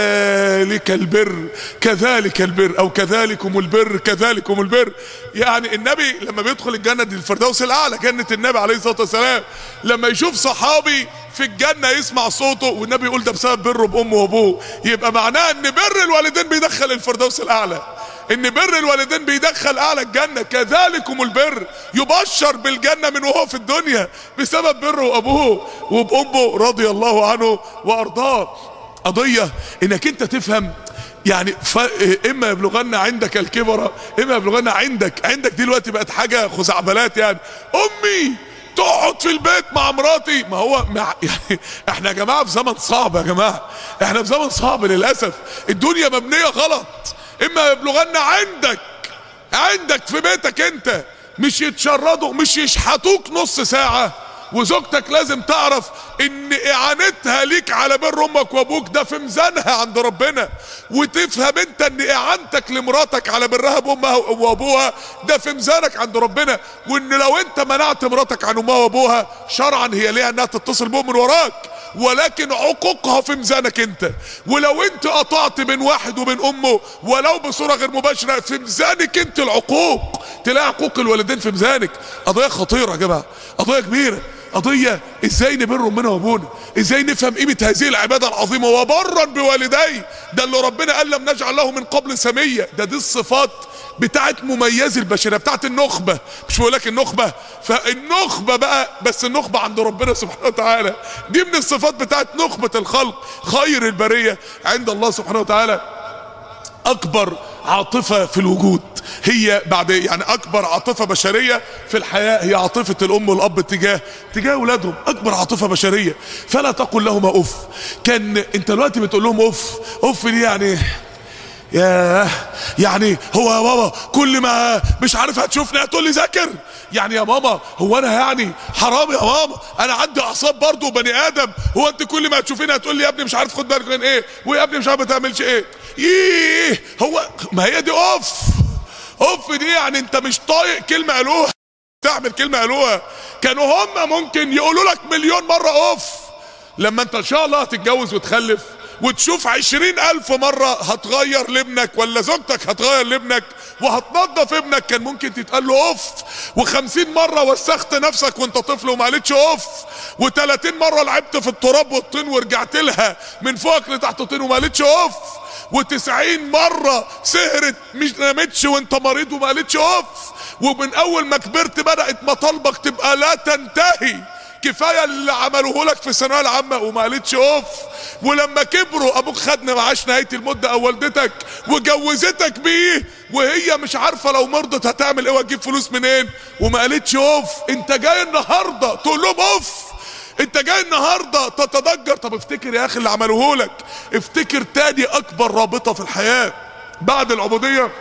كذلك البر كذلك البر أو كذلكم البر كذلكم البر يعني النبي لما بيدخل الجنة دي الفردوس الأعلى جنة النبي عليه الصلاة والسلام لما يشوف صحابي في الجنة يسمع صوته والنبي يقول ده بسبب بره بأمه وأبوه يبقى معناه أن بر الوالدين بيدخل الفردوس الأعلى ان بر الوالدين بيدخل اعلى الجنة كذلكم البر يبشر بالجنة من وهو في الدنيا بسبب بره وابوه وبامه رضي الله عنه وارضاه قضية انك انت تفهم يعني ف... اما يبلغن عندك الكبر اما يبلغن عندك عندك دلوقتي بقت حاجة خزعبلات يعني امي تقعد في البيت مع مراتي ما هو مع يعني احنا يا جماعه في زمن صعب يا جماعه احنا في زمن صعب للاسف الدنيا مبنيه غلط اما يبلغن عندك عندك في بيتك انت مش يتشردوا مش يشحتوك نص ساعة وزوجتك لازم تعرف ان اعانتها ليك على بر امك وابوك ده في ميزانها عند ربنا وتفهم انت ان اعانتك لمراتك على برها بامها وابوها ده في ميزانك عند ربنا وان لو انت منعت مراتك عن امها وابوها شرعا هي ليها انها تتصل بهم من وراك ولكن عقوقها في ميزانك انت ولو انت قطعت بين واحد وبين امه ولو بصوره غير مباشره في ميزانك انت العقوق تلاقي عقوق الوالدين في ميزانك قضيه خطيره يا جماعه قضيه كبيره قضية ازاي نبر امنا وابونا ازاي نفهم قيمة هذه العبادة العظيمة وبرا بوالدي ده اللي ربنا قال لم نجعل له من قبل سمية ده دي الصفات بتاعت مميز البشرية بتاعت النخبة مش بقول لك النخبة فالنخبة بقى بس النخبة عند ربنا سبحانه وتعالى دي من الصفات بتاعت نخبة الخلق خير البرية عند الله سبحانه وتعالى اكبر عاطفة في الوجود هي بعد يعني اكبر عاطفة بشرية في الحياة هي عاطفة الام والاب تجاه تجاه اولادهم اكبر عاطفة بشرية فلا تقل لهما اف كان انت دلوقتي بتقول لهم اف اف دي يعني ياه يعني هو يا بابا كل ما مش عارف هتشوفني هتقول لي ذاكر يعني يا ماما هو انا يعني حرام يا ماما انا عندي اعصاب برضه وبني ادم هو انت كل ما هتشوفيني هتقول لي يا ابني مش عارف خد بالك من ايه ويا ابني مش عارف ما تعملش ايه ايه هو ما هي دي اوف اوف دي يعني انت مش طايق كلمه قالوها تعمل كلمه قالوها كانوا هم ممكن يقولوا لك مليون مره اوف لما انت ان شاء الله هتتجوز وتخلف وتشوف عشرين الف مرة هتغير لابنك ولا زوجتك هتغير لابنك وهتنظف ابنك كان ممكن تتقال له اوف وخمسين مرة وسخت نفسك وانت طفل وما قالتش اوف وتلاتين مرة لعبت في التراب والطين ورجعت لها من فوقك لتحت الطين وما قالتش اوف وتسعين مرة سهرت مش نامتش وانت مريض وما قالتش اوف ومن اول ما كبرت بدأت مطالبك تبقى لا تنتهي كفايه اللي عملوه لك في الثانويه العامه وما قالتش اوف ولما كبروا ابوك خدنا معاش نهايه المده او والدتك وجوزتك بيه وهي مش عارفه لو مرضت هتعمل ايه وتجيب فلوس منين وما قالتش اوف انت جاي النهارده تقول لهم اوف انت جاي النهارده تتضجر طب افتكر يا اخي اللي عملوه لك افتكر تاني اكبر رابطه في الحياه بعد العبوديه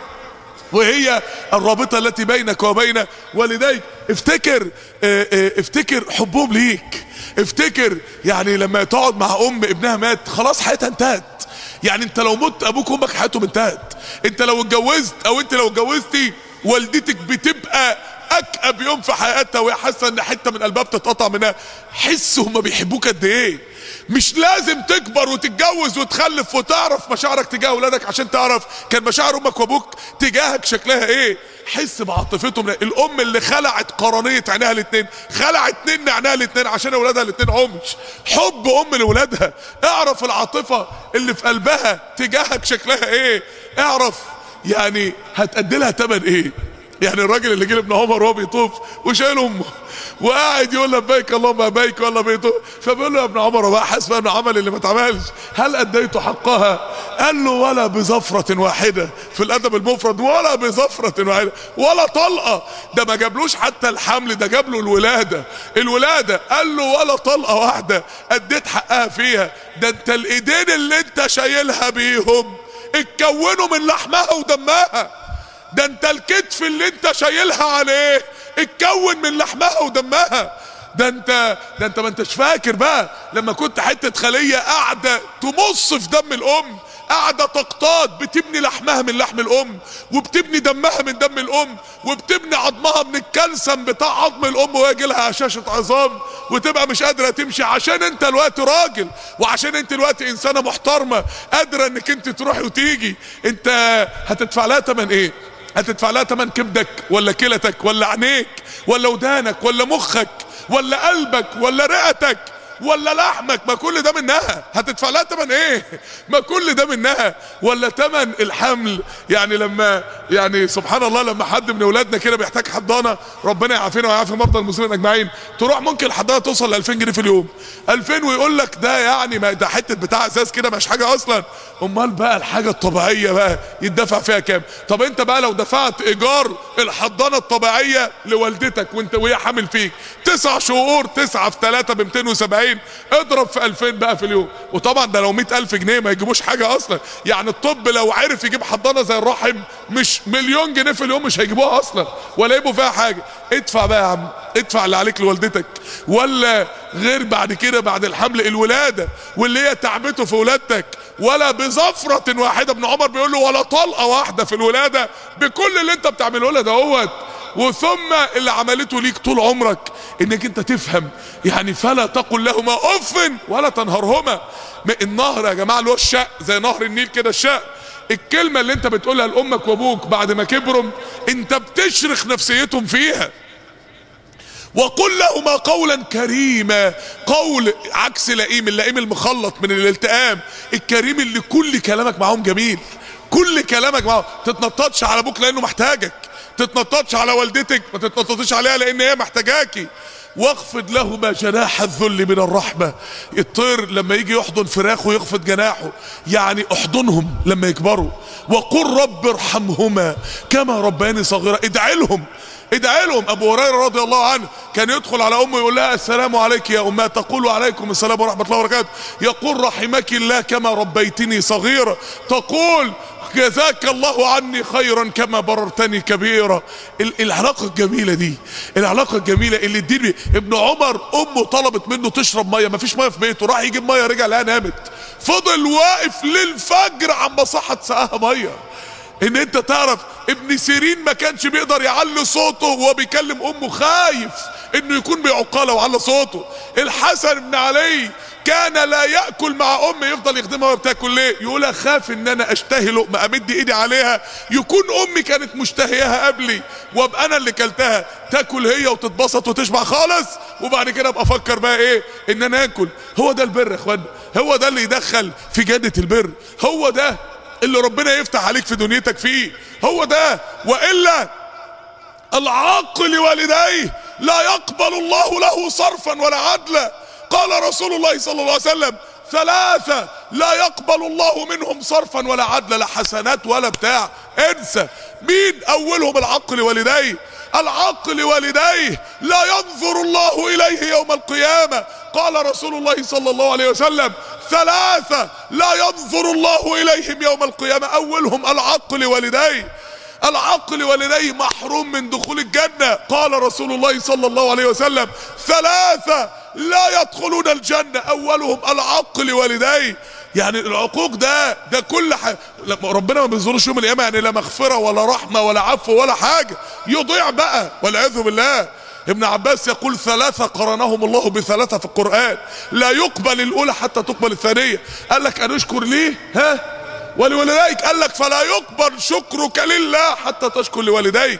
وهي الرابطة التي بينك وبين والديك افتكر اه اه افتكر حبهم ليك افتكر يعني لما تقعد مع ام ابنها مات خلاص حياتها انتهت يعني انت لو مت ابوك وامك حياتهم انتهت انت لو اتجوزت او انت لو اتجوزتي والدتك بتبقى اكئب يوم في حياتها وهي حاسه ان حته من قلبها بتتقطع منها حس هما بيحبوك قد ايه مش لازم تكبر وتتجوز وتخلف وتعرف مشاعرك تجاه اولادك عشان تعرف كان مشاعر امك وابوك تجاهك شكلها ايه حس بعاطفتهم الام اللي خلعت قرنيه عينيها الاثنين خلعت نن عينيها الاثنين عشان اولادها الاثنين عمش حب ام لاولادها اعرف العاطفه اللي في قلبها تجاهك شكلها ايه اعرف يعني هتأدي لها تمن ايه يعني الراجل اللي جه لابن عمر وهو بيطوف وشايل امه وقاعد يقول لبيك اللهم لبيك ولا بيطوف فبيقول له يا ابن عمر بقى حسب ان عمل اللي ما اتعملش هل اديت حقها قال له ولا بزفرة واحدة في الادب المفرد ولا بزفرة واحدة ولا طلقة ده ما جابلوش حتى الحمل ده جاب له الولادة الولادة قال له ولا طلقة واحدة اديت حقها فيها ده انت الايدين اللي انت شايلها بيهم اتكونوا من لحمها ودمها ده انت الكتف اللي انت شايلها عليه اتكون من لحمها ودمها ده انت ده انت ما انتش فاكر بقى لما كنت حته خليه قاعده تمص في دم الام قاعده تقطاد بتبني لحمها من لحم الام وبتبني دمها من دم الام وبتبني عظمها من الكلسم بتاع عظم الام ويجي لها هشاشه عظام وتبقى مش قادره تمشي عشان انت الوقت راجل وعشان انت الوقت انسانه محترمه قادره انك انت تروحي وتيجي انت هتدفع لها تمن ايه هتدفع لها تمن كبدك ولا كلتك ولا عينيك ولا ودانك ولا مخك ولا قلبك ولا رئتك ولا لحمك ما كل ده منها هتدفع لها تمن ايه ما كل ده منها ولا تمن الحمل يعني لما يعني سبحان الله لما حد من اولادنا كده بيحتاج حضانه ربنا يعافينا ويعافي مرضى المسلمين اجمعين تروح ممكن الحضانه توصل ل 2000 جنيه في اليوم 2000 ويقول لك ده يعني ما ده حته بتاع اساس كده مش حاجه اصلا امال بقى الحاجه الطبيعيه بقى يدفع فيها كام طب انت بقى لو دفعت ايجار الحضانه الطبيعيه لوالدتك وانت وهي حامل فيك تسع شهور تسعة في ثلاثة ب 270 اضرب في 2000 بقى في اليوم وطبعا ده لو 100000 جنيه ما يجيبوش حاجة اصلا يعني الطب لو عرف يجيب حضانة زي الرحم مش مليون جنيه في اليوم مش هيجيبوها اصلا ولا يبقوا فيها حاجة ادفع بقى يا عم ادفع اللي عليك لوالدتك ولا غير بعد كده بعد الحمل الولادة واللي هي تعبته في ولادتك ولا بزفرة واحدة ابن عمر بيقول له ولا طلقة واحدة في الولادة بكل اللي انت بتعمله لها دوت وثم اللي عملته ليك طول عمرك انك انت تفهم يعني فلا تقل لهما اف ولا تنهرهما النهر يا جماعه اللي هو الشق زي نهر النيل كده الشق الكلمه اللي انت بتقولها لامك وابوك بعد ما كبروا انت بتشرخ نفسيتهم فيها وقل لهما قولا كريما قول عكس لئيم اللئيم المخلط من الالتئام الكريم اللي كل كلامك معاهم جميل كل كلامك معاهم تتنططش على ابوك لانه محتاجك تتنططش على والدتك ما تتنططش عليها لان هي محتاجاكي واخفض لهما جناح الذل من الرحمة الطير لما يجي يحضن فراخه يخفض جناحه يعني احضنهم لما يكبروا وقل رب ارحمهما كما ربياني صغيرة ادعي لهم ادعي لهم ابو هريره رضي الله عنه كان يدخل على امه يقول لها السلام عليك يا امه تقول عليكم السلام ورحمه الله وبركاته يقول رحمك الله كما ربيتني صغيرا تقول جزاك الله عني خيرا كما بررتني كبيرا العلاقة الجميلة دي العلاقة الجميلة اللي الدين ابن عمر امه طلبت منه تشرب مية مفيش مية في بيته راح يجيب مية رجع لها نامت فضل واقف للفجر عما صحت سقاها مية ان انت تعرف ابن سيرين ما كانش بيقدر يعلي صوته وهو بيكلم امه خايف انه يكون بيعقله وعلى صوته الحسن بن علي كان لا ياكل مع امي يفضل يخدمها وهي بتاكل ليه يقول اخاف ان انا اشتهي لقمه امد ايدي عليها يكون امي كانت مشتهياها قبلي وابقى انا اللي كلتها تاكل هي وتتبسط وتشبع خالص وبعد كده ابقى افكر بقى ايه ان انا اكل هو ده البر يا اخوانا هو ده اللي يدخل في جنه البر هو ده اللي ربنا يفتح عليك في دنيتك فيه هو ده والا العاق لوالديه لا يقبل الله له صرفا ولا عدلا قال رسول الله صلى الله عليه وسلم ثلاثة لا يقبل الله منهم صرفا ولا عدلا لا حسنات ولا بتاع انسى مين اولهم العق لوالديه العق لوالديه لا ينظر الله اليه يوم القيامة قال رسول الله صلى الله عليه وسلم ثلاثة لا ينظر الله اليهم يوم القيامة اولهم العق لوالديه العق لوالديه محروم من دخول الجنة قال رسول الله صلى الله عليه وسلم ثلاثة لا يدخلون الجنة اولهم العق لوالديه يعني العقوق ده ده كل حاجة ربنا ما بينظروش يوم القيامة يعني لا مغفرة ولا رحمة ولا عفو ولا حاجة يضيع بقى والعياذ بالله ابن عباس يقول ثلاثة قرنهم الله بثلاثة في القرآن لا يقبل الأولى حتى تقبل الثانية قال لك أن اشكر ليه ها ولوالديك قال لك فلا يقبل شكرك لله حتى تشكر لوالديك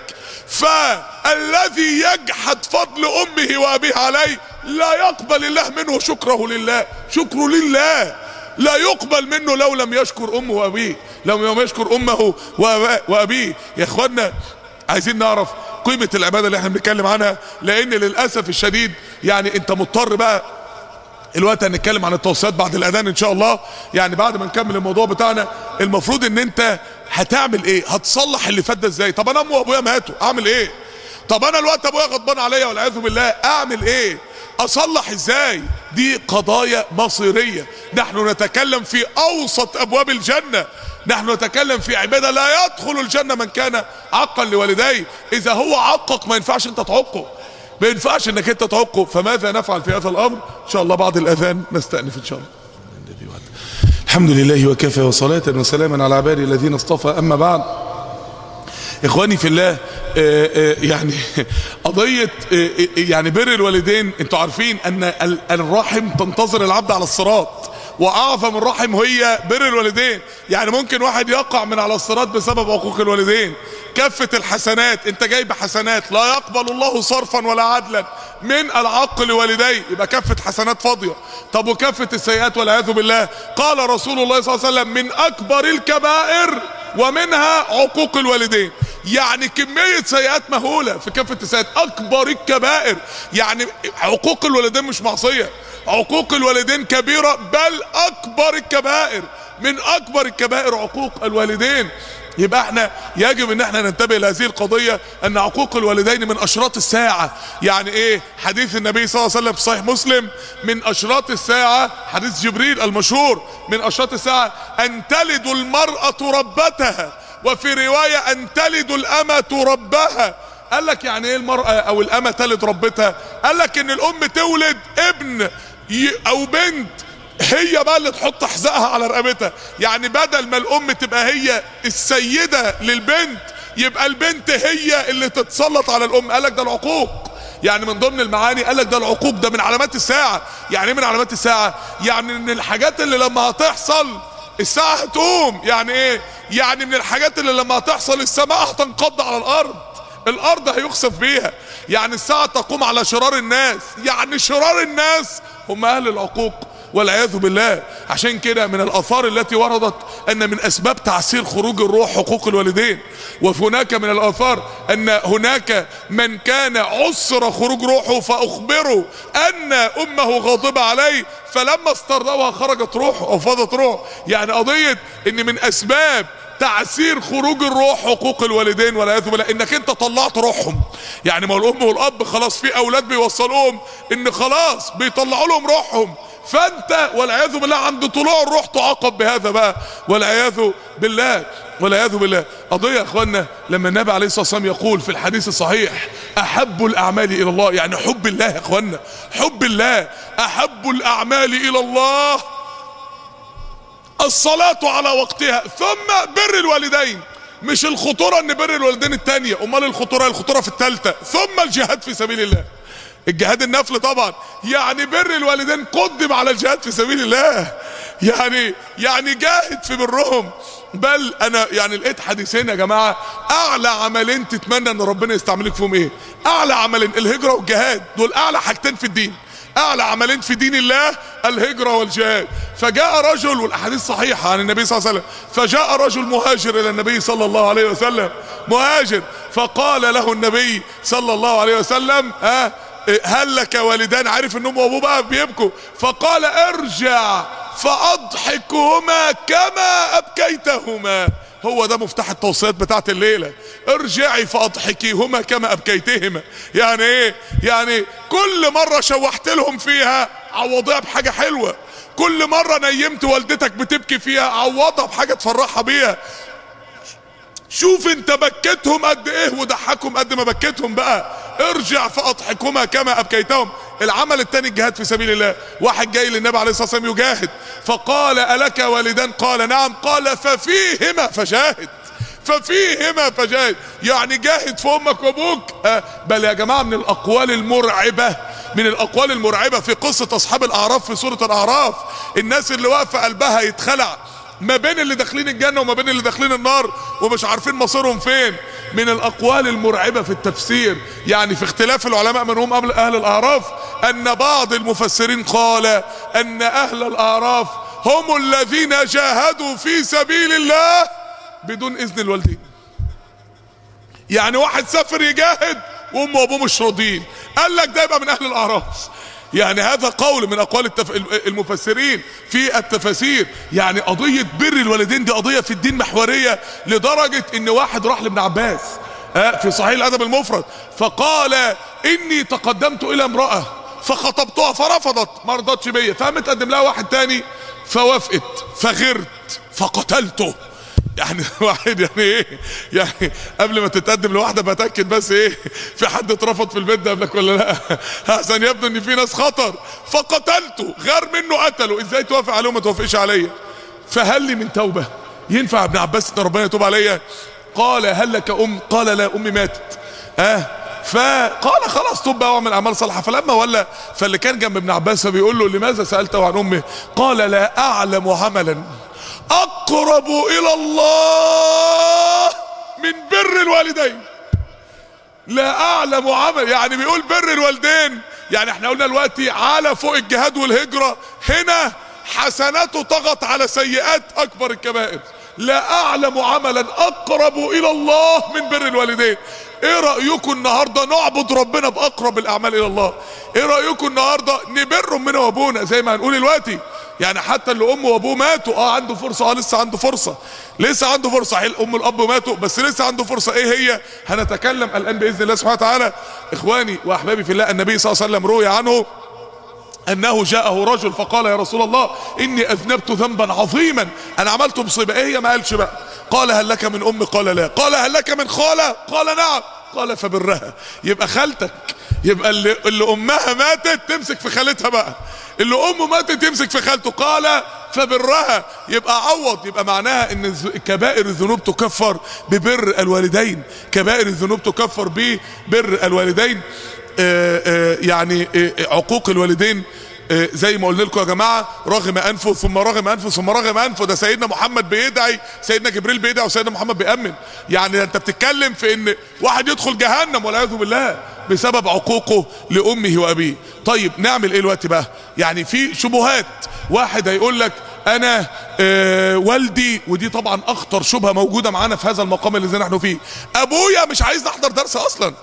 فالذي يجحد فضل امه وابيه عليه لا يقبل الله منه شكره لله شكره لله لا يقبل منه لو لم يشكر امه وابيه لو لم يشكر امه وابيه يا اخوانا عايزين نعرف قيمة العبادة اللي احنا بنتكلم عنها لان للأسف الشديد يعني انت مضطر بقى الوقت هنتكلم عن التوصيات بعد الاذان ان شاء الله يعني بعد ما نكمل الموضوع بتاعنا المفروض ان انت هتعمل ايه هتصلح اللي فات ده ازاي طب انا امي وابويا ماتوا اعمل ايه طب انا الوقت ابويا غضبان عليا والعياذ بالله اعمل ايه اصلح ازاي دي قضايا مصيرية نحن نتكلم في اوسط ابواب الجنة نحن نتكلم في عبادة لا يدخل الجنة من كان عقا لوالديه اذا هو عقق ما ينفعش انت تعقه ما ينفعش انك انت تعقه فماذا نفعل في هذا الامر ان شاء الله بعد الاذان نستأنف ان شاء الله الحمد لله وكفى وصلاة وسلاما على عبادي الذين اصطفى اما بعد اخواني في الله آآ آآ يعني قضية يعني بر الوالدين انتوا عارفين ان الرحم تنتظر العبد على الصراط واعظم الرحم هي بر الوالدين يعني ممكن واحد يقع من على الصراط بسبب عقوق الوالدين كفة الحسنات انت جايب حسنات لا يقبل الله صرفا ولا عدلا من العق لوالديه يبقى كفة حسنات فاضية طب وكفة السيئات والعياذ بالله قال رسول الله صلى الله عليه وسلم من اكبر الكبائر ومنها عقوق الوالدين يعني كمية سيئات مهولة في كافة السيئات اكبر الكبائر يعني عقوق الوالدين مش معصية عقوق الوالدين كبيرة بل اكبر الكبائر من اكبر الكبائر عقوق الوالدين يبقى احنا يجب ان احنا ننتبه لهذه القضية ان عقوق الوالدين من اشراط الساعة يعني ايه حديث النبي صلى الله عليه وسلم في صحيح مسلم من اشراط الساعة حديث جبريل المشهور من اشراط الساعة ان تلد المرأة ربتها وفي رواية ان تلد الامة ربها قال لك يعني ايه المرأة او الامة تلد ربتها قال لك ان الام تولد ابن او بنت هي بقى اللي تحط حذائها على رقبتها يعني بدل ما الام تبقى هي السيدة للبنت يبقى البنت هي اللي تتسلط على الام قال لك ده العقوق يعني من ضمن المعاني قال لك ده العقوق ده من علامات الساعة يعني ايه من علامات الساعة يعني من الحاجات اللي لما هتحصل الساعة هتقوم يعني ايه يعني من الحاجات اللي لما هتحصل السماء هتنقض على الارض الارض هيخسف بيها يعني الساعة تقوم على شرار الناس يعني شرار الناس هم اهل العقوق والعياذ بالله عشان كده من الاثار التي وردت ان من اسباب تعسير خروج الروح حقوق الوالدين وهناك من الاثار ان هناك من كان عسر خروج روحه فاخبروا ان امه غاضبة عليه فلما استرضوها خرجت روحه او فاضت روحه يعني قضية ان من اسباب تعسير خروج الروح حقوق الوالدين والعياذ بالله انك انت طلعت روحهم يعني ما الام والاب خلاص في اولاد بيوصلوهم ان خلاص بيطلعوا لهم روحهم فانت والعياذ بالله عند طلوع الروح تعاقب بهذا بقى والعياذ بالله والعياذ بالله قضية يا اخوانا لما النبي عليه الصلاة والسلام يقول في الحديث الصحيح احب الاعمال الى الله يعني حب الله يا اخوانا حب الله احب الاعمال الى الله الصلاة على وقتها ثم بر الوالدين مش الخطورة ان بر الوالدين التانية امال الخطورة الخطورة في التالتة ثم الجهاد في سبيل الله الجهاد النفل طبعا يعني بر الوالدين قدم على الجهاد في سبيل الله يعني يعني جاهد في برهم بل انا يعني لقيت حديثين يا جماعه اعلى عملين تتمنى ان ربنا يستعملك فيهم ايه اعلى عملين الهجره والجهاد دول اعلى حاجتين في الدين اعلى عملين في دين الله الهجرة والجهاد فجاء رجل والاحاديث صحيحة عن النبي صلى الله عليه وسلم فجاء رجل مهاجر الى النبي صلى الله عليه وسلم مهاجر فقال له النبي صلى الله عليه وسلم ها هل لك والدان عارف ان امه وابوه بقى بيبكوا فقال ارجع فاضحكهما كما ابكيتهما هو ده مفتاح التوصيات بتاعت الليلة ارجعي فاضحكيهما كما ابكيتهما يعني ايه يعني كل مرة شوحت لهم فيها عوضيها بحاجة حلوة كل مرة نيمت والدتك بتبكي فيها عوضها بحاجة تفرحها بيها شوف انت بكيتهم قد ايه وضحكهم قد ما بكيتهم بقى ارجع فاضحكهما كما ابكيتهم العمل الثاني الجهاد في سبيل الله واحد جاي للنبي عليه الصلاه والسلام يجاهد فقال الك والدان قال نعم قال ففيهما فجاهد ففيهما فجاهد يعني جاهد في امك وابوك آه بل يا جماعه من الاقوال المرعبه من الاقوال المرعبه في قصه اصحاب الاعراف في سوره الاعراف الناس اللي واقفه قلبها يتخلع ما بين اللي داخلين الجنه وما بين اللي داخلين النار ومش عارفين مصيرهم فين من الاقوال المرعبه في التفسير يعني في اختلاف العلماء منهم قبل اهل الاعراف ان بعض المفسرين قال ان اهل الاعراف هم الذين جاهدوا في سبيل الله بدون اذن الوالدين يعني واحد سافر يجاهد وامه وابوه مش راضيين قال لك ده يبقى من اهل الاعراف يعني هذا قول من اقوال التف... المفسرين في التفاسير يعني قضية بر الوالدين دي قضية في الدين محورية لدرجة ان واحد راح لابن عباس آه في صحيح الادب المفرد فقال اني تقدمت الى امرأة فخطبتها فرفضت ما رضتش بيا فقام تقدم لها واحد تاني فوافقت فغرت فقتلته يعني واحد يعني ايه يعني قبل ما تتقدم لواحده بتاكد بس ايه في حد اترفض في البيت ده قبلك ولا لا عشان يبدو ان في ناس خطر فقتلته غار منه قتله ازاي توافق عليه وما توافقش عليا فهل لي من توبه ينفع ابن عباس ان ربنا يتوب عليا قال هل لك ام قال لا امي ماتت اه فقال خلاص توب بقى واعمل اعمال صالحه فلما ولا فاللي كان جنب ابن عباس فبيقول له لماذا سالته عن امه قال لا اعلم عملا اقرب الى الله من بر الوالدين لا اعلم عمل يعني بيقول بر الوالدين يعني احنا قلنا دلوقتي على فوق الجهاد والهجرة هنا حسناته طغت على سيئات اكبر الكبائر لا اعلم عملا اقرب الى الله من بر الوالدين ايه رأيكم النهاردة نعبد ربنا باقرب الاعمال الى الله ايه رأيكم النهاردة نبر امنا وابونا زي ما هنقول دلوقتي يعني حتى اللي امه وابوه ماتوا اه عنده فرصه اه لسه عنده فرصه لسه عنده فرصه حيل ام الاب ماتوا بس لسه عنده فرصه ايه هي هنتكلم الان باذن الله سبحانه وتعالى اخواني واحبابي في الله النبي صلى الله عليه وسلم روي عنه انه جاءه رجل فقال يا رسول الله اني اذنبت ذنبا عظيما انا عملت مصيبه ايه هي ما قالش بقى قال هل لك من ام قال لا قال هل لك من خاله قال نعم قال فبرها يبقى خالتك يبقى اللي, اللي امها ماتت تمسك في خالتها بقى اللي امه ماتت يمسك في خالته قال فبرها يبقى عوض يبقى معناها ان كبائر الذنوب تكفر ببر الوالدين كبائر الذنوب تكفر ببر الوالدين آآ آآ يعني آآ عقوق الوالدين زي ما قلنا لكم يا جماعه رغم انفه ثم رغم انفه ثم رغم انفه ده سيدنا محمد بيدعي سيدنا جبريل بيدعي وسيدنا محمد بيامن يعني انت بتتكلم في ان واحد يدخل جهنم والعياذ بالله بسبب عقوقه لامه وابيه طيب نعمل ايه الوقت بقى يعني في شبهات واحد هيقول لك انا آه والدي ودي طبعا اخطر شبهه موجوده معانا في هذا المقام اللي نحن فيه ابويا مش عايز احضر درس اصلا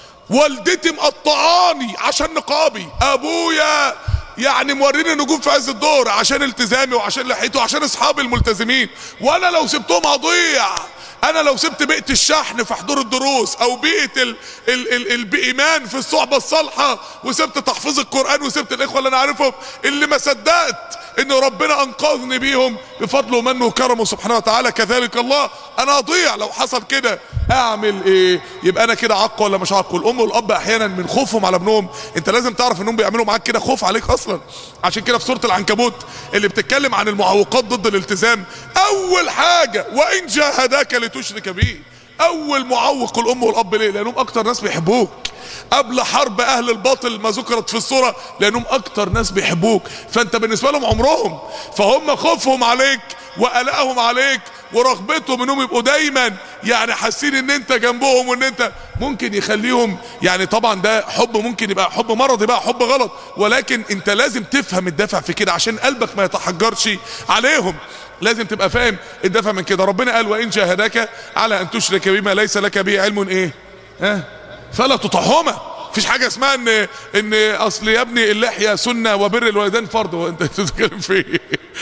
والدتي مقطعاني عشان نقابي ابويا يعني موريني نجوم في عز الدور عشان التزامي وعشان لحيته وعشان اصحابي الملتزمين وانا لو سبتهم هضيع انا لو سبت بيئة الشحن في حضور الدروس او بيئة ال ال ال الايمان في الصحبة الصالحة وسبت تحفيظ القرآن وسبت الاخوة اللي انا عارفهم اللي ما صدقت ان ربنا انقذني بيهم بفضله ومنه وكرمه سبحانه وتعالى كذلك الله انا اضيع لو حصل كده اعمل ايه يبقى انا كده عق ولا مش عق الام والاب احيانا من خوفهم على ابنهم انت لازم تعرف انهم بيعملوا معاك كده خوف عليك اصلا عشان كده في سوره العنكبوت اللي بتتكلم عن المعوقات ضد الالتزام اول حاجه وان جاهداك لتشرك به اول معوق الام والاب ليه لانهم اكتر ناس بيحبوك قبل حرب اهل الباطل ما ذكرت في الصورة لانهم اكتر ناس بيحبوك فانت بالنسبة لهم عمرهم فهم خوفهم عليك وقلقهم عليك ورغبتهم انهم يبقوا دايما يعني حاسين ان انت جنبهم وان انت ممكن يخليهم يعني طبعا ده حب ممكن يبقى حب مرضي بقى حب غلط ولكن انت لازم تفهم الدافع في كده عشان قلبك ما يتحجرش عليهم لازم تبقى فاهم الدافع من كده ربنا قال وان جاهداك على ان تشرك بما ليس لك به علم ايه ها فلا تطعهما مفيش حاجه اسمها ان ان اصل يا ابني اللحيه سنه وبر الوالدين فرض هو انت بتتكلم في ايه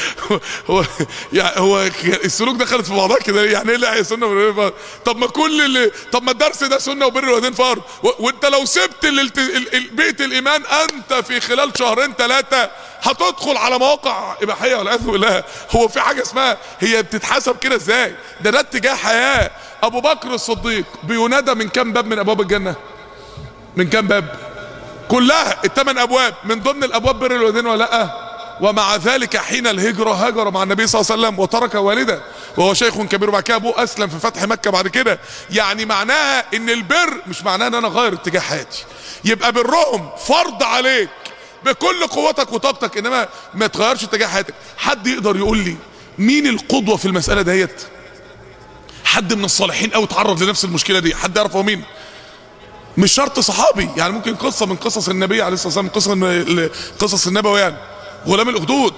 هو يعني هو السلوك دخلت في بعضها كده يعني ايه اللحيه سنه وبر الوالدين فرض طب ما كل اللي طب ما الدرس ده سنه وبر الوالدين فرض وانت لو سبت الالت... بيئه الايمان انت في خلال شهرين ثلاثه هتدخل على مواقع اباحيه والعياذ بالله هو في حاجه اسمها هي بتتحسب كده ازاي ده ده اتجاه حياه ابو بكر الصديق بينادى من كام باب من ابواب الجنه من كام باب كلها الثمان ابواب من ضمن الابواب بر الوالدين ولا لا ومع ذلك حين الهجرة هاجر مع النبي صلى الله عليه وسلم وترك والده وهو شيخ كبير وبعد كده ابوه اسلم في فتح مكة بعد كده يعني معناها ان البر مش معناها ان انا اغير اتجاه حياتي يبقى برهم فرض عليك بكل قوتك وطاقتك انما ما تغيرش اتجاه حياتك حد يقدر يقول لي مين القدوة في المسألة ديت حد من الصالحين قوي اتعرض لنفس المشكلة دي حد يعرف هو مين مش شرط صحابي يعني ممكن قصة من قصص النبي عليه الصلاة والسلام قصة قصص النبوي يعني غلام الاخدود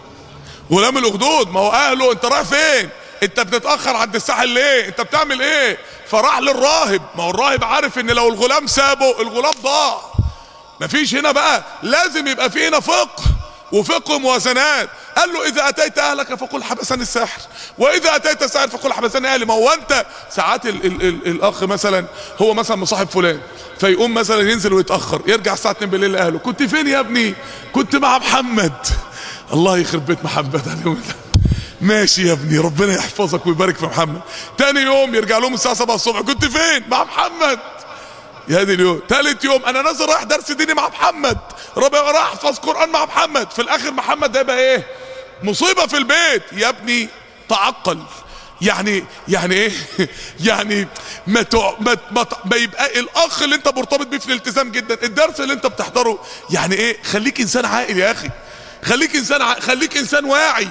غلام الاخدود ما هو اهله انت رايح فين انت بتتاخر عند الساحل ليه انت بتعمل ايه فراح للراهب ما هو الراهب عارف ان لو الغلام سابه الغلام ضاع مفيش هنا بقى لازم يبقى في هنا فقه وفقه موازنات قال له اذا اتيت اهلك فقل حبسني الساحر واذا اتيت الساحر فقل حبسني اهلي ما هو انت ساعات ال ال ال الاخ مثلا هو مثلا مصاحب فلان فيقوم مثلا ينزل ويتاخر يرجع الساعه 2 بالليل لاهله كنت فين يا ابني كنت مع محمد الله يخرب بيت محمد عليهم ماشي يا ابني ربنا يحفظك ويبارك في محمد تاني يوم يرجع لهم الساعه 7 الصبح كنت فين مع محمد يا دي اليوم تالت يوم انا نازل رايح درس ديني مع محمد ربنا راح احفظ قران مع محمد في الاخر محمد ده يبقى ايه مصيبه في البيت يا ابني تعقل يعني يعني ايه يعني ما تع... ما ما, ما يبقى الاخ اللي انت مرتبط بيه في الالتزام جدا الدرس اللي انت بتحضره يعني ايه خليك انسان عاقل يا اخي خليك انسان ع... خليك انسان واعي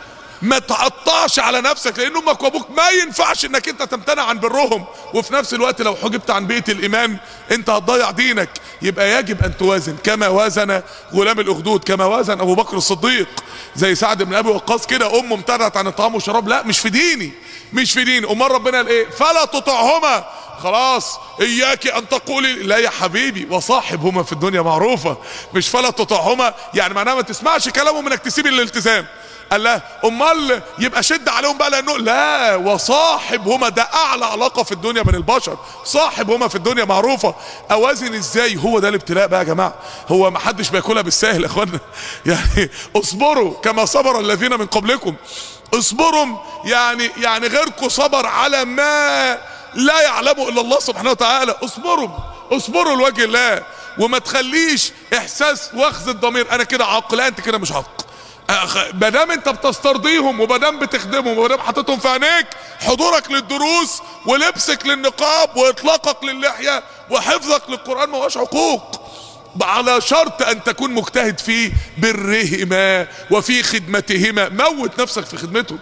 ما تقطعش على نفسك لان امك وابوك ما ينفعش انك انت تمتنع عن برهم وفي نفس الوقت لو حجبت عن بيئه الايمان انت هتضيع دينك يبقى يجب ان توازن كما وازن غلام الاخدود كما وازن ابو بكر الصديق زي سعد بن ابي وقاص كده امه امتنعت عن الطعام والشراب لا مش في ديني مش في ديني امال ربنا قال ايه فلا تطعهما خلاص اياك ان تقولي لا يا حبيبي وصاحبهما في الدنيا معروفه مش فلا تطعهما يعني معناها ما تسمعش كلامهم انك تسيب الالتزام قال لا امال يبقى شد عليهم بقى لانه لا وصاحبهما ده اعلى علاقه في الدنيا بين البشر صاحبهما في الدنيا معروفه اوازن ازاي هو ده الابتلاء بقى يا جماعه هو ما حدش بياكلها بالسهل يا اخوانا يعني اصبروا كما صبر الذين من قبلكم اصبروا يعني يعني غيركم صبر على ما لا يعلمه الا الله سبحانه وتعالى اصبروا اصبروا لوجه الله وما تخليش احساس واخذ الضمير انا كده عاق لا انت كده مش عاق ما دام انت بتسترضيهم وما دام بتخدمهم وما دام حاططهم في عينيك حضورك للدروس ولبسك للنقاب واطلاقك للحيه وحفظك للقران ما هوش عقوق على شرط ان تكون مجتهد في برهما وفي خدمتهما موت نفسك في خدمتهم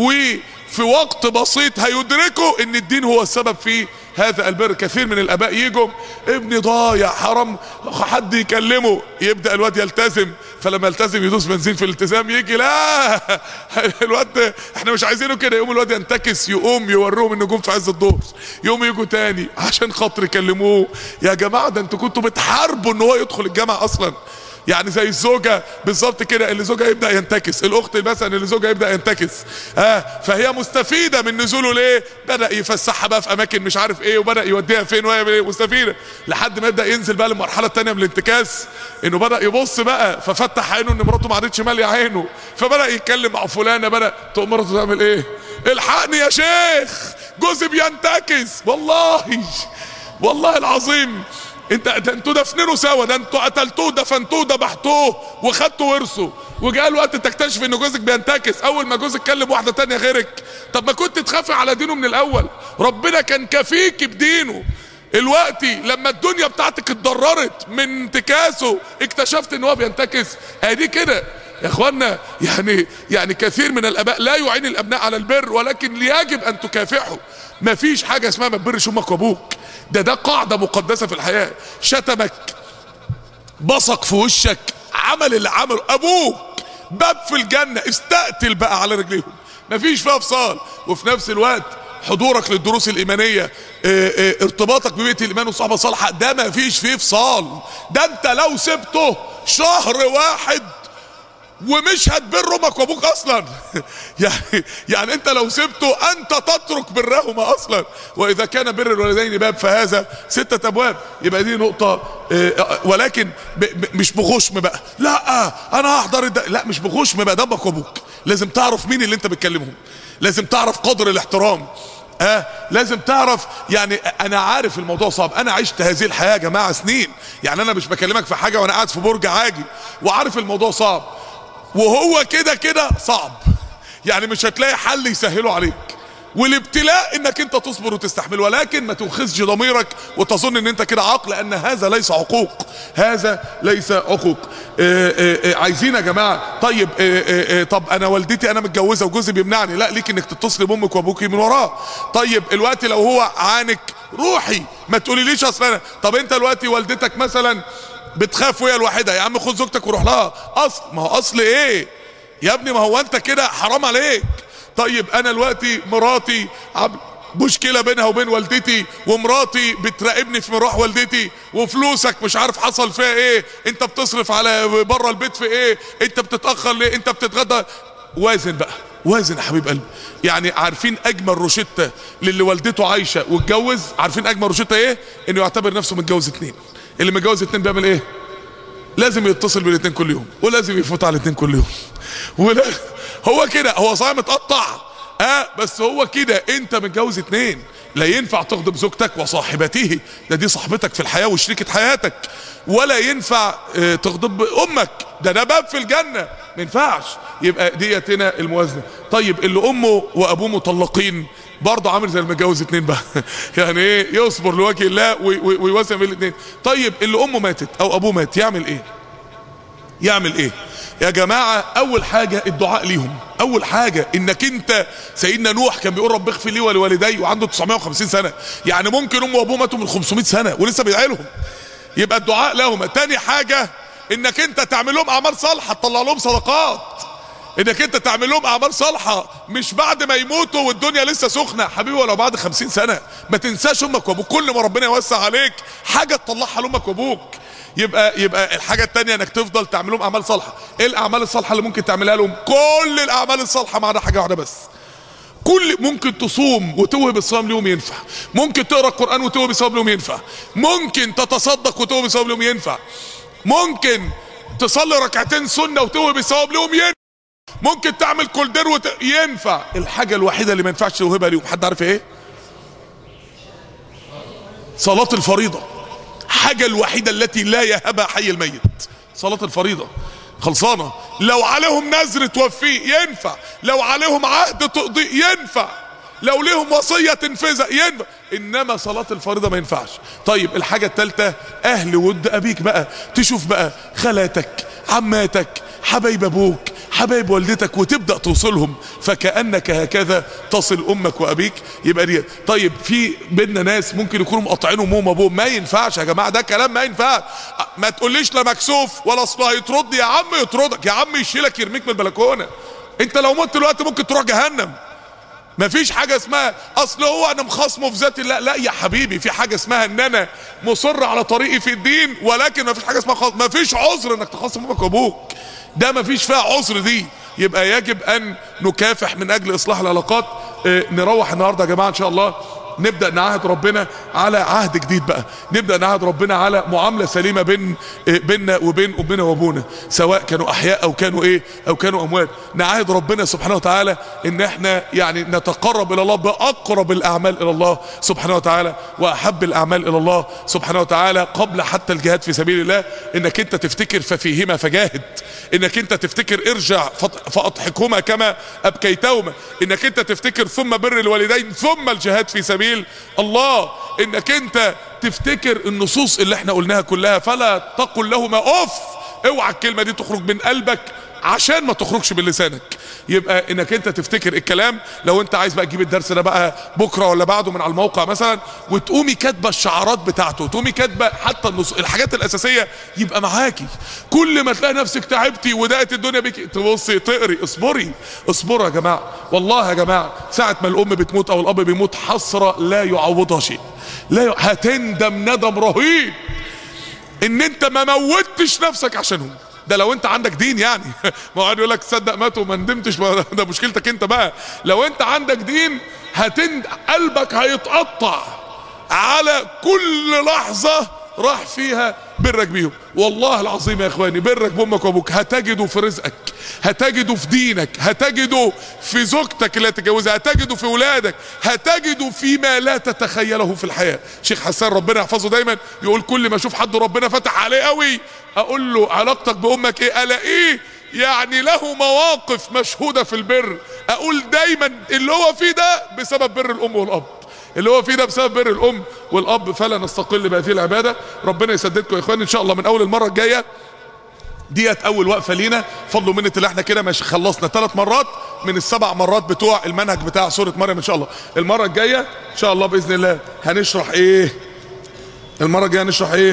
وفي وقت بسيط هيدركوا ان الدين هو السبب في هذا البر كثير من الاباء يجوا ابني ضايع حرام حد يكلمه يبدا الواد يلتزم فلما يلتزم يدوس بنزين في الالتزام يجي لا الواد احنا مش عايزينه كده يقوم الواد ينتكس يقوم يوروهم النجوم في عز الظهر يقوم يجوا تاني عشان خاطر يكلموه يا جماعه ده انتوا كنتوا بتحاربوا ان هو يدخل الجامعه اصلا يعني زي الزوجة بالظبط كده اللي زوجها يبدأ ينتكس الأخت مثلا اللي زوجها يبدأ ينتكس ها فهي مستفيدة من نزوله ليه بدأ يفسحها بقى في أماكن مش عارف إيه وبدأ يوديها فين وهي مستفيدة لحد ما يبدأ ينزل بقى للمرحلة التانية من الانتكاس إنه بدأ يبص بقى ففتح عينه إن مراته ما عادتش مالية عينه فبدأ يتكلم مع فلانة بدأ تقوم مراته تعمل إيه الحقني يا شيخ جوزي بينتكس والله والله العظيم انت ده انتوا دفنينه سوا ده انتوا قتلتوه دفنتوه ذبحتوه وخدتوا ورثه وجاء الوقت تكتشف ان جوزك بينتكس اول ما جوزك كلم واحده تانية غيرك طب ما كنت تخافي على دينه من الاول ربنا كان كفيك بدينه الوقتي لما الدنيا بتاعتك اتضررت من انتكاسه اكتشفت ان هو بينتكس ادي كده يا اخوانا يعني يعني كثير من الاباء لا يعين الابناء على البر ولكن يجب ان تكافحوا ما فيش حاجه اسمها ما تبرش امك وابوك ده ده قاعده مقدسه في الحياه شتمك بصق في وشك عمل اللي عمله ابوك باب في الجنه استقتل بقى على رجليهم مفيش فيها فصال وفي نفس الوقت حضورك للدروس الايمانيه اه اه ارتباطك ببيت الايمان والصحبه الصالحه ده مفيش فيه فصال ده انت لو سبته شهر واحد ومش هتبر امك وابوك اصلا يعني يعني انت لو سبته انت تترك برهما اصلا واذا كان بر الوالدين باب فهذا ستة ابواب يبقى دي نقطة ولكن مش بغشم بقى لا انا هحضر الد... لا مش بغشم بقى ده امك وابوك لازم تعرف مين اللي انت بتكلمهم لازم تعرف قدر الاحترام اه لازم تعرف يعني انا عارف الموضوع صعب انا عشت هذه الحياه يا جماعه سنين يعني انا مش بكلمك في حاجه وانا قاعد في برج عاجي وعارف الموضوع صعب وهو كده كده صعب يعني مش هتلاقي حل يسهله عليك والابتلاء انك انت تصبر وتستحمل ولكن ما تؤخذش ضميرك وتظن ان انت كده عاق لان هذا ليس عقوق هذا ليس عقوق آه، آه، آه، عايزين يا جماعه طيب آه، آه، آه، طب انا والدتي انا متجوزه وجوزي بيمنعني لا ليك انك تتصلي بامك وابوك من وراه طيب الوقت لو هو عانك روحي ما تقوليليش اصل انا طب انت دلوقتي والدتك مثلا بتخاف وهي الوحيده يا عم خد زوجتك وروح لها اصل ما هو اصل ايه يا ابني ما هو انت كده حرام عليك طيب انا دلوقتي مراتي عم مشكلة بينها وبين والدتي ومراتي بتراقبني في مروح والدتي وفلوسك مش عارف حصل فيها ايه انت بتصرف على بره البيت في ايه انت بتتأخر ليه انت بتتغدى وازن بقى وازن يا حبيب قلبي يعني عارفين اجمل روشتة للي والدته عايشة واتجوز عارفين اجمل روشتة ايه انه يعتبر نفسه متجوز اتنين اللي متجوز اتنين بيعمل ايه لازم يتصل بالاثنين كل يوم ولازم يفوت على الاثنين كل يوم ولا هو كده هو صحيح متقطع اه بس هو كده انت متجوز اتنين لا ينفع تغضب زوجتك وصاحبته ده دي صاحبتك في الحياة وشريكة حياتك ولا ينفع اه تغضب امك ده ده باب في الجنة ما ينفعش يبقى ديت هنا الموازنة طيب اللي امه وابوه مطلقين برضه عامل زي المتجوز اتنين بقى يعني ايه يصبر لوجه الله وي- وي- ويوازن بين الاتنين طيب اللي امه ماتت او ابوه مات يعمل ايه يعمل ايه يا جماعة اول حاجة الدعاء ليهم اول حاجة انك انت سيدنا نوح كان بيقول رب اغفر لي ولوالدي وعنده 950 سنة يعني ممكن امه وابوه ماتوا من 500 سنة ولسه بيدعي لهم يبقى الدعاء لهم تاني حاجة انك انت تعمل لهم اعمال صالحة تطلع لهم صدقات انك انت تعمل لهم اعمال صالحة مش بعد ما يموتوا والدنيا لسه سخنة حبيبي ولو بعد خمسين سنة ما تنساش امك وابوك كل ما ربنا يوسع عليك حاجة تطلعها لامك وابوك يبقى يبقى الحاجة التانية انك تفضل تعمل لهم اعمال صالحة ايه الاعمال الصالحة اللي ممكن تعملها لهم كل الاعمال الصالحة ما عدا حاجة واحدة بس كل ممكن تصوم وتوهب الصيام ليهم ينفع ممكن تقرا القران وتوهب الصيام ليهم ينفع ممكن تتصدق وتوهب الصيام ليهم ينفع ممكن تصلي ركعتين سنه وتوهب الثواب ليهم ينفع ممكن تعمل كولدير وت... ينفع الحاجه الوحيده اللي ما ينفعش توهبها ليهم حد عارف ايه صلاه الفريضه حاجه الوحيده التي لا يهبها حي الميت صلاه الفريضه خلصانه لو عليهم نذر توفيه ينفع لو عليهم عهد تقضي ينفع لو ليهم وصيه تنفذها ينفع انما صلاه الفريضه ما ينفعش طيب الحاجه الثالثه اهل ود ابيك بقى تشوف بقى خالاتك عماتك حبايب ابوك حبايب والدتك وتبدا توصلهم فكانك هكذا تصل امك وابيك يبقى دي طيب في بينا ناس ممكن يكونوا مقطعين امهم وابوهم ما ينفعش يا جماعه ده كلام ما ينفعش ما تقوليش لا مكسوف ولا اصل هيطرد يا عم يطردك يا عم يشيلك يرميك من البلكونه انت لو مت دلوقتي ممكن تروح جهنم مفيش حاجة اسمها اصل هو انا مخاصمه في ذات الله لا يا حبيبي في حاجة اسمها ان انا مصر على طريقي في الدين ولكن مفيش حاجة اسمها خاص مفيش عذر انك تخاصم امك وابوك ده مفيش فيها عذر دي يبقى يجب ان نكافح من اجل اصلاح العلاقات اه نروح النهارده يا جماعه ان شاء الله نبدا نعهد ربنا على عهد جديد بقى نبدا نعهد ربنا على معامله سليمه بين اه بيننا وبين امنا وابونا سواء كانوا احياء او كانوا ايه او كانوا اموات نعهد ربنا سبحانه وتعالى ان احنا يعني نتقرب الى الله باقرب الاعمال الى الله سبحانه وتعالى واحب الاعمال الى الله سبحانه وتعالى قبل حتى الجهاد في سبيل الله انك انت تفتكر ففيهما فجاهد انك انت تفتكر ارجع فاضحكهما كما ابكيتهما انك انت تفتكر ثم بر الوالدين ثم الجهاد في سبيل الله انك انت تفتكر النصوص اللي احنا قلناها كلها فلا تقل لهما اوف اوعى الكلمه دي تخرج من قلبك عشان ما تخرجش من لسانك يبقى انك انت تفتكر الكلام لو انت عايز بقى تجيب الدرس ده بقى بكره ولا بعده من على الموقع مثلا وتقومي كاتبه الشعارات بتاعته تقومي كاتبه حتى النص الحاجات الاساسيه يبقى معاكي كل ما تلاقي نفسك تعبتي وضاقت الدنيا بيك تبصي تقري اصبري اصبروا يا جماعه والله يا جماعه ساعه ما الام بتموت او الاب بيموت حسره لا يعوضها شيء لا ي... هتندم ندم رهيب ان انت ما موتش نفسك عشانهم ده لو انت عندك دين يعني ما هو يقول لك تصدق ماتوا وما ندمتش ده مشكلتك انت بقى لو انت عندك دين هتند قلبك هيتقطع على كل لحظة راح فيها برك بيهم والله العظيم يا اخواني برك بامك وابوك هتجده في رزقك هتجده في دينك هتجده في زوجتك اللي هتتجوزها هتجده في ولادك هتجده فيما لا تتخيله في الحياه شيخ حسان ربنا يحفظه دايما يقول كل ما اشوف حد ربنا فتح عليه قوي اقول له علاقتك بامك ايه الاقيه يعني له مواقف مشهودة في البر اقول دايما اللي هو فيه ده بسبب بر الام والاب اللي هو فيه ده بسبب بر الام والاب فلا نستقل بهذه العبادة ربنا يسددكم يا اخواني ان شاء الله من اول المرة الجاية ديت اول وقفه لينا فضل منة اللي احنا كده ماشي خلصنا ثلاث مرات من السبع مرات بتوع المنهج بتاع سوره مريم ان شاء الله المره الجايه ان شاء الله باذن الله هنشرح ايه المره الجايه هنشرح ايه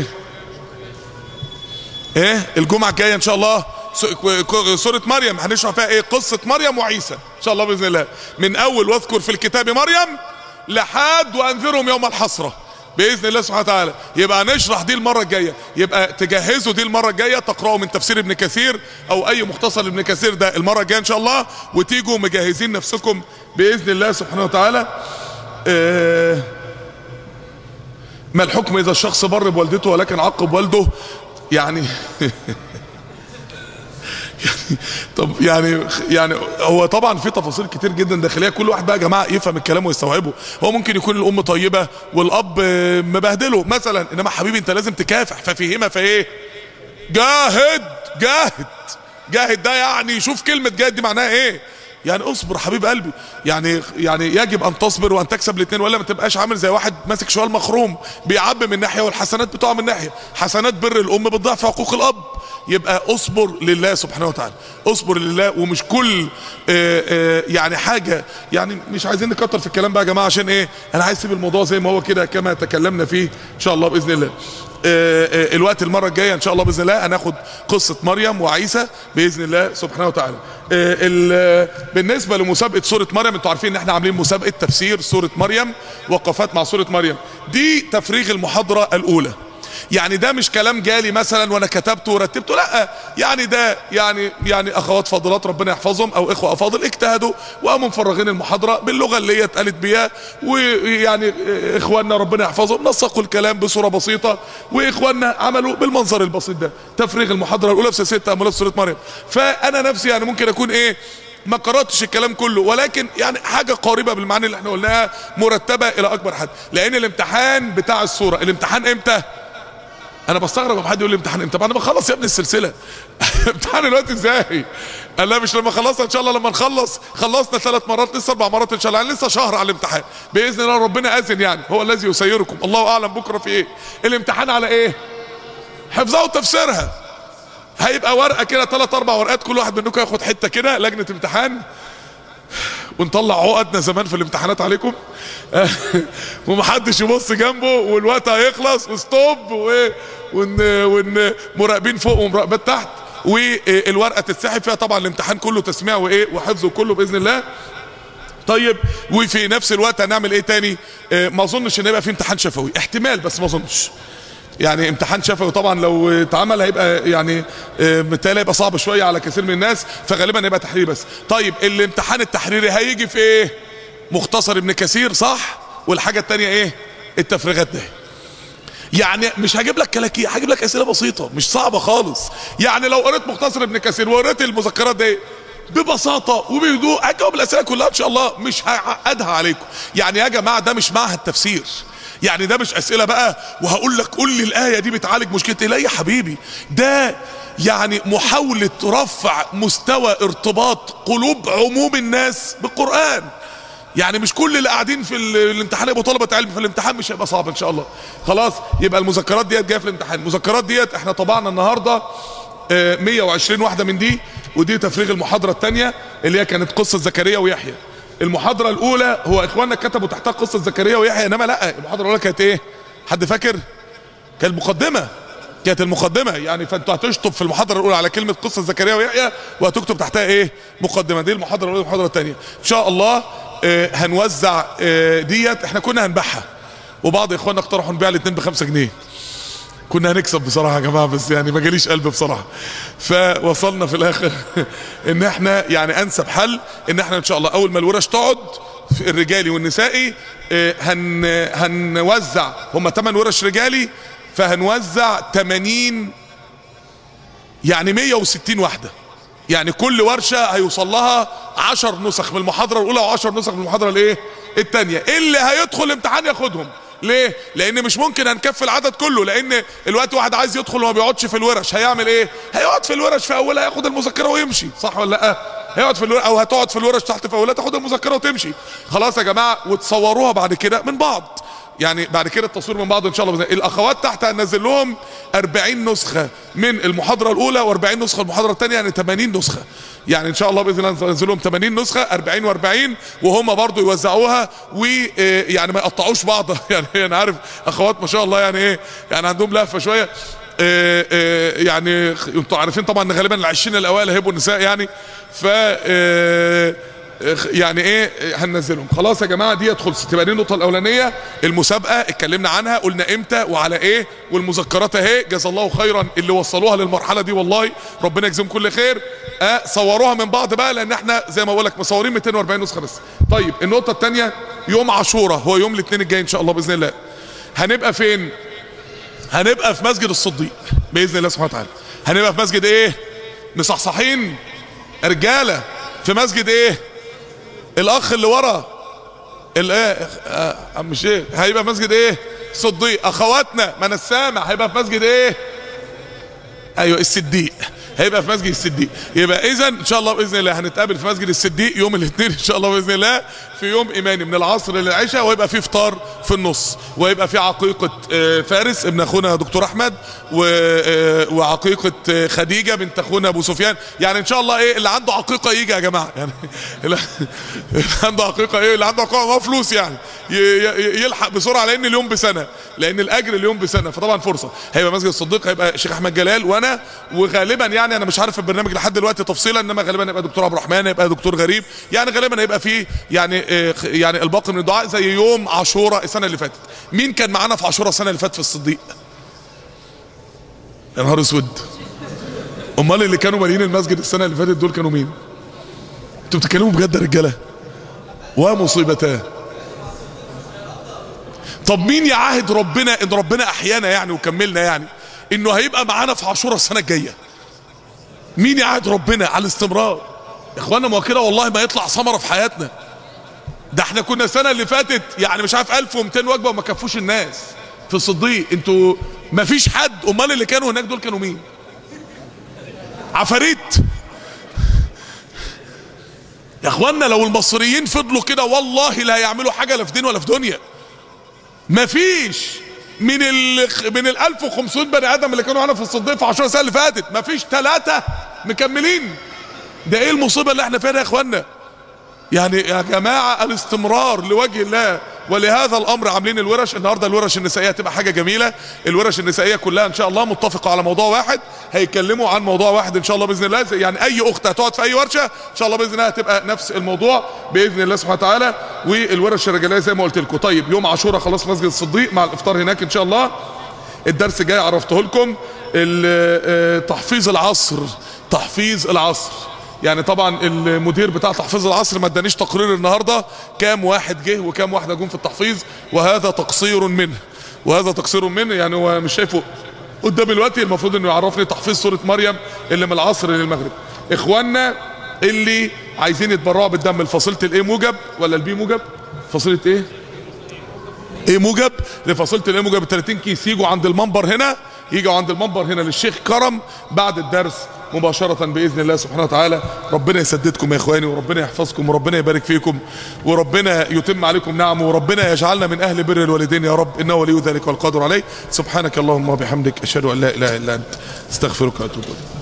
ايه الجمعه الجايه ان شاء الله سورة مريم هنشرح فيها ايه قصة مريم وعيسى ان شاء الله بإذن الله من اول واذكر في الكتاب مريم لحد وانذرهم يوم الحسرة باذن الله سبحانه وتعالى يبقى نشرح دي المره الجايه يبقى تجهزوا دي المره الجايه تقراوا من تفسير ابن كثير او اي مختصر ابن كثير ده المره الجايه ان شاء الله وتيجوا مجهزين نفسكم باذن الله سبحانه وتعالى آه ما الحكم اذا الشخص بر بوالدته ولكن عقب والده يعني يعني طب يعني يعني هو طبعا في تفاصيل كتير جدا داخليه كل واحد بقى يا جماعه يفهم الكلام ويستوعبه هو ممكن يكون الام طيبه والاب مبهدله مثلا انما حبيبي انت لازم تكافح ففهمها فايه جاهد جاهد جاهد ده يعني شوف كلمه جاهد دي معناها ايه يعني اصبر حبيب قلبي يعني يعني يجب ان تصبر وان تكسب الاثنين ولا ما تبقاش عامل زي واحد ماسك شوال مخروم بيعبي من ناحيه والحسنات بتقع من ناحيه حسنات بر الام بتضيع في حقوق الاب يبقى اصبر لله سبحانه وتعالى اصبر لله ومش كل آآ آآ يعني حاجه يعني مش عايزين نكتر في الكلام بقى يا جماعه عشان ايه انا عايز اسيب الموضوع زي ما هو كده كما تكلمنا فيه ان شاء الله باذن الله الوقت المرة الجاية ان شاء الله باذن الله هناخد قصة مريم وعيسى باذن الله سبحانه وتعالى بالنسبة لمسابقة سورة مريم انتوا عارفين ان احنا عاملين مسابقة تفسير سورة مريم وقفات مع سورة مريم دي تفريغ المحاضرة الاولى يعني ده مش كلام جالي مثلا وانا كتبته ورتبته لا يعني ده يعني يعني اخوات فاضلات ربنا يحفظهم او اخوه افاضل اجتهدوا وقاموا مفرغين المحاضره باللغه اللي هي اتقالت بيها ويعني اخواننا ربنا يحفظهم نسقوا الكلام بصوره بسيطه واخواننا عملوا بالمنظر البسيط ده تفريغ المحاضره الاولى في سلسله تاملات سوره مريم فانا نفسي يعني ممكن اكون ايه ما قراتش الكلام كله ولكن يعني حاجه قريبه بالمعاني اللي احنا قلناها مرتبه الى اكبر حد لان الامتحان بتاع الصوره الامتحان امتى انا بستغرب لما حد يقول لي امتحان امتى بعد ما اخلص يا ابني السلسله امتحان الوقت ازاي قال لا مش لما خلصنا ان شاء الله لما نخلص خلصنا ثلاث مرات لسه اربع مرات ان شاء الله يعني لسه شهر على الامتحان باذن الله ربنا اذن يعني هو الذي يسيركم الله اعلم بكره في ايه الامتحان على ايه حفظها وتفسيرها هيبقى ورقه كده ثلاث اربع ورقات كل واحد منكم ياخد حته كده لجنه امتحان ونطلع عقدنا زمان في الامتحانات عليكم ومحدش يبص جنبه والوقت هيخلص وستوب ون ون مراقبين فوق ومراقبات تحت والورقه تتسحب فيها طبعا الامتحان كله تسميع وايه وحفظه كله باذن الله طيب وفي نفس الوقت هنعمل ايه تاني ما اظنش ان يبقى في امتحان شفوي احتمال بس ما اظنش يعني امتحان شفوي طبعا لو اتعمل هيبقى يعني بالتالي هيبقى صعب شويه على كثير من الناس فغالبا هيبقى تحريري بس طيب الامتحان التحريري هيجي في ايه مختصر ابن كثير صح والحاجه الثانيه ايه التفريغات ده يعني مش هجيب لك كلاكيع هجيب لك اسئله بسيطه مش صعبه خالص يعني لو قريت مختصر ابن كثير وقريت المذكرات دي ببساطه وبهدوء هجاوب الاسئله كلها ان شاء الله مش هعقدها عليكم يعني يا جماعه ده مش معهد تفسير يعني ده مش اسئله بقى وهقول لك قول لي الايه دي بتعالج مشكلتي لا يا حبيبي ده يعني محاوله رفع مستوى ارتباط قلوب عموم الناس بالقران يعني مش كل اللي قاعدين في الامتحان يبقوا طلبه علم في الامتحان مش هيبقى صعب ان شاء الله خلاص يبقى المذكرات ديت جايه في الامتحان المذكرات ديت احنا طبعنا النهارده 120 واحده من دي ودي تفريغ المحاضره الثانيه اللي هي كانت قصه زكريا ويحيى المحاضرة الأولى هو إخواننا كتبوا تحتها قصة زكريا ويحيى إنما لا المحاضرة الأولى كانت إيه؟ حد فاكر؟ كانت مقدمة كانت المقدمة يعني فأنتوا هتشطب في المحاضرة الأولى على كلمة قصة زكريا ويحيى وهتكتب تحتها إيه؟ مقدمة دي المحاضرة الأولى والمحاضرة الثانية إن شاء الله آه هنوزع آه ديت إحنا كنا هنبيعها وبعض إخواننا اقترحوا نبيع الاثنين بخمسة جنيه كنا هنكسب بصراحة يا جماعة بس يعني ما جاليش قلب بصراحة فوصلنا في الاخر ان احنا يعني انسب حل ان احنا ان شاء الله اول ما الورش تقعد في الرجالي والنسائي هن هنوزع هم 8 ورش رجالي فهنوزع 80 يعني 160 واحدة يعني كل ورشة هيوصل لها 10 نسخ من المحاضرة الأولى و10 نسخ من المحاضرة الإيه؟ الثانية اللي هيدخل الامتحان ياخدهم ليه لان مش ممكن هنكفي العدد كله لان الوقت واحد عايز يدخل وما بيقعدش في الورش هيعمل ايه هيقعد في الورش في اولها ياخد المذكره ويمشي صح ولا لا هيقعد في الورش او هتقعد في الورش تحت في اولها تاخد المذكره وتمشي خلاص يا جماعه وتصوروها بعد كده من بعض يعني بعد كده التصوير من بعض ان شاء الله بإذن. الاخوات تحت هننزل لهم 40 نسخه من المحاضره الاولى و40 نسخه المحاضره الثانيه يعني 80 نسخه يعني ان شاء الله باذن الله ننزل لهم 80 نسخه 40 و40 وهم برضو يوزعوها ويعني ما يقطعوش بعض يعني انا عارف اخوات ما شاء الله يعني ايه يعني عندهم لهفه شويه آه، آه، يعني انتوا عارفين طبعا ان غالبا العشرين الاوائل هيبقوا النساء يعني ف آه، يعني ايه هننزلهم خلاص يا جماعه دي خلصت تبقى دي النقطه الاولانيه المسابقه اتكلمنا عنها قلنا امتى وعلى ايه والمذكرات اهي جزا الله خيرا اللي وصلوها للمرحله دي والله ربنا يجزيهم كل خير اه صوروها من بعض بقى لان احنا زي ما بقول لك مصورين 240 نسخه بس طيب النقطه الثانيه يوم عاشوراء هو يوم الاثنين الجاي ان شاء الله باذن الله هنبقى فين هنبقى في مسجد الصديق باذن الله سبحانه وتعالى هنبقى في مسجد ايه مصحصحين رجاله في مسجد ايه الاخ اللي ورا الايه آه مش ايه هيبقى في مسجد ايه صديق اخواتنا ما انا السامع هيبقى في مسجد ايه ايوه الصديق هيبقى في مسجد الصديق يبقى اذا ان شاء الله باذن الله هنتقابل في مسجد الصديق يوم الاثنين ان شاء الله باذن الله في يوم ايماني من العصر للعشاء ويبقى في فطار في النص ويبقى في عقيقه آه، فارس ابن اخونا دكتور احمد و- آه، وعقيقه آه، خديجه بنت اخونا ابو سفيان يعني ان شاء الله ايه اللي عنده عقيقه يجي يا جماعه يعني اللي اللي عنده عقيقه ايه اللي عنده عقيقه معاه فلوس يعني ي- ي- يلحق بسرعه لان اليوم بسنه لان الاجر اليوم بسنه فطبعا فرصه هيبقى مسجد الصديق هيبقى الشيخ احمد جلال وانا وغالبا يعني انا مش عارف البرنامج لحد دلوقتي تفصيلا انما غالبا هيبقى دكتور عبد الرحمن هيبقى دكتور غريب يعني غالبا هيبقى فيه يعني آه، يعني الباقي من الدعاء زي يوم عاشوراء السنه اللي فاتت مين كان معانا في عاشوراء السنه اللي فاتت في الصديق يا نهار اسود امال اللي كانوا مالين المسجد السنه اللي فاتت دول كانوا مين انتوا بتتكلموا بجد يا رجاله ومصيبتاه طب مين يعاهد ربنا ان ربنا احيانا يعني وكملنا يعني انه هيبقى معانا في عاشوراء السنه الجايه مين يعاهد ربنا على الاستمرار يا اخوانا ما هو كده والله ما يطلع ثمره في حياتنا ده احنا كنا السنه اللي فاتت يعني مش عارف 1200 وجبه وما كفوش الناس في الصديق انتوا ما فيش حد امال اللي كانوا هناك دول كانوا مين عفاريت يا اخوانا لو المصريين فضلوا كده والله لا هيعملوا حاجه لا في دين ولا في دنيا مفيش من ال من ال 1500 بني ادم اللي كانوا معانا في الصديق في 10 سنه اللي فاتت مفيش ثلاثه مكملين ده ايه المصيبه اللي احنا فيها دي يا اخوانا يعني يا جماعه الاستمرار لوجه الله ولهذا الامر عاملين الورش النهارده الورش النسائيه هتبقى حاجه جميله الورش النسائيه كلها ان شاء الله متفقه على موضوع واحد هيتكلموا عن موضوع واحد ان شاء الله باذن الله زي- يعني اي اخت هتقعد في اي ورشه ان شاء الله باذن الله هتبقى نفس الموضوع باذن الله سبحانه وتعالى والورش الرجاليه زي ما قلت لكم طيب يوم عاشوراء خلاص في مسجد الصديق مع الافطار هناك ان شاء الله الدرس جاي عرفته لكم ال- آه، تحفيظ العصر تحفيظ العصر يعني طبعا المدير بتاع تحفيظ العصر ما ادانيش تقرير النهارده كام واحد جه وكام واحده جم في التحفيظ وهذا تقصير منه وهذا تقصير منه يعني هو مش شايفه قدام الوقت المفروض انه يعرفني تحفيظ سوره مريم اللي من العصر للمغرب اخواننا اللي عايزين يتبرعوا بالدم لفصيله الايه موجب ولا البي موجب فصيله ايه ايه موجب لفصيله الايه موجب 30 كيس يجوا عند المنبر هنا يجوا عند المنبر هنا للشيخ كرم بعد الدرس مباشرة بإذن الله سبحانه وتعالى ربنا يسددكم يا إخواني وربنا يحفظكم وربنا يبارك فيكم وربنا يتم عليكم نعمه وربنا يجعلنا من أهل بر الوالدين يا رب إنه ولي ذلك والقادر عليه سبحانك اللهم وبحمدك أشهد أن لا إله إلا أنت استغفرك وأتوب إليك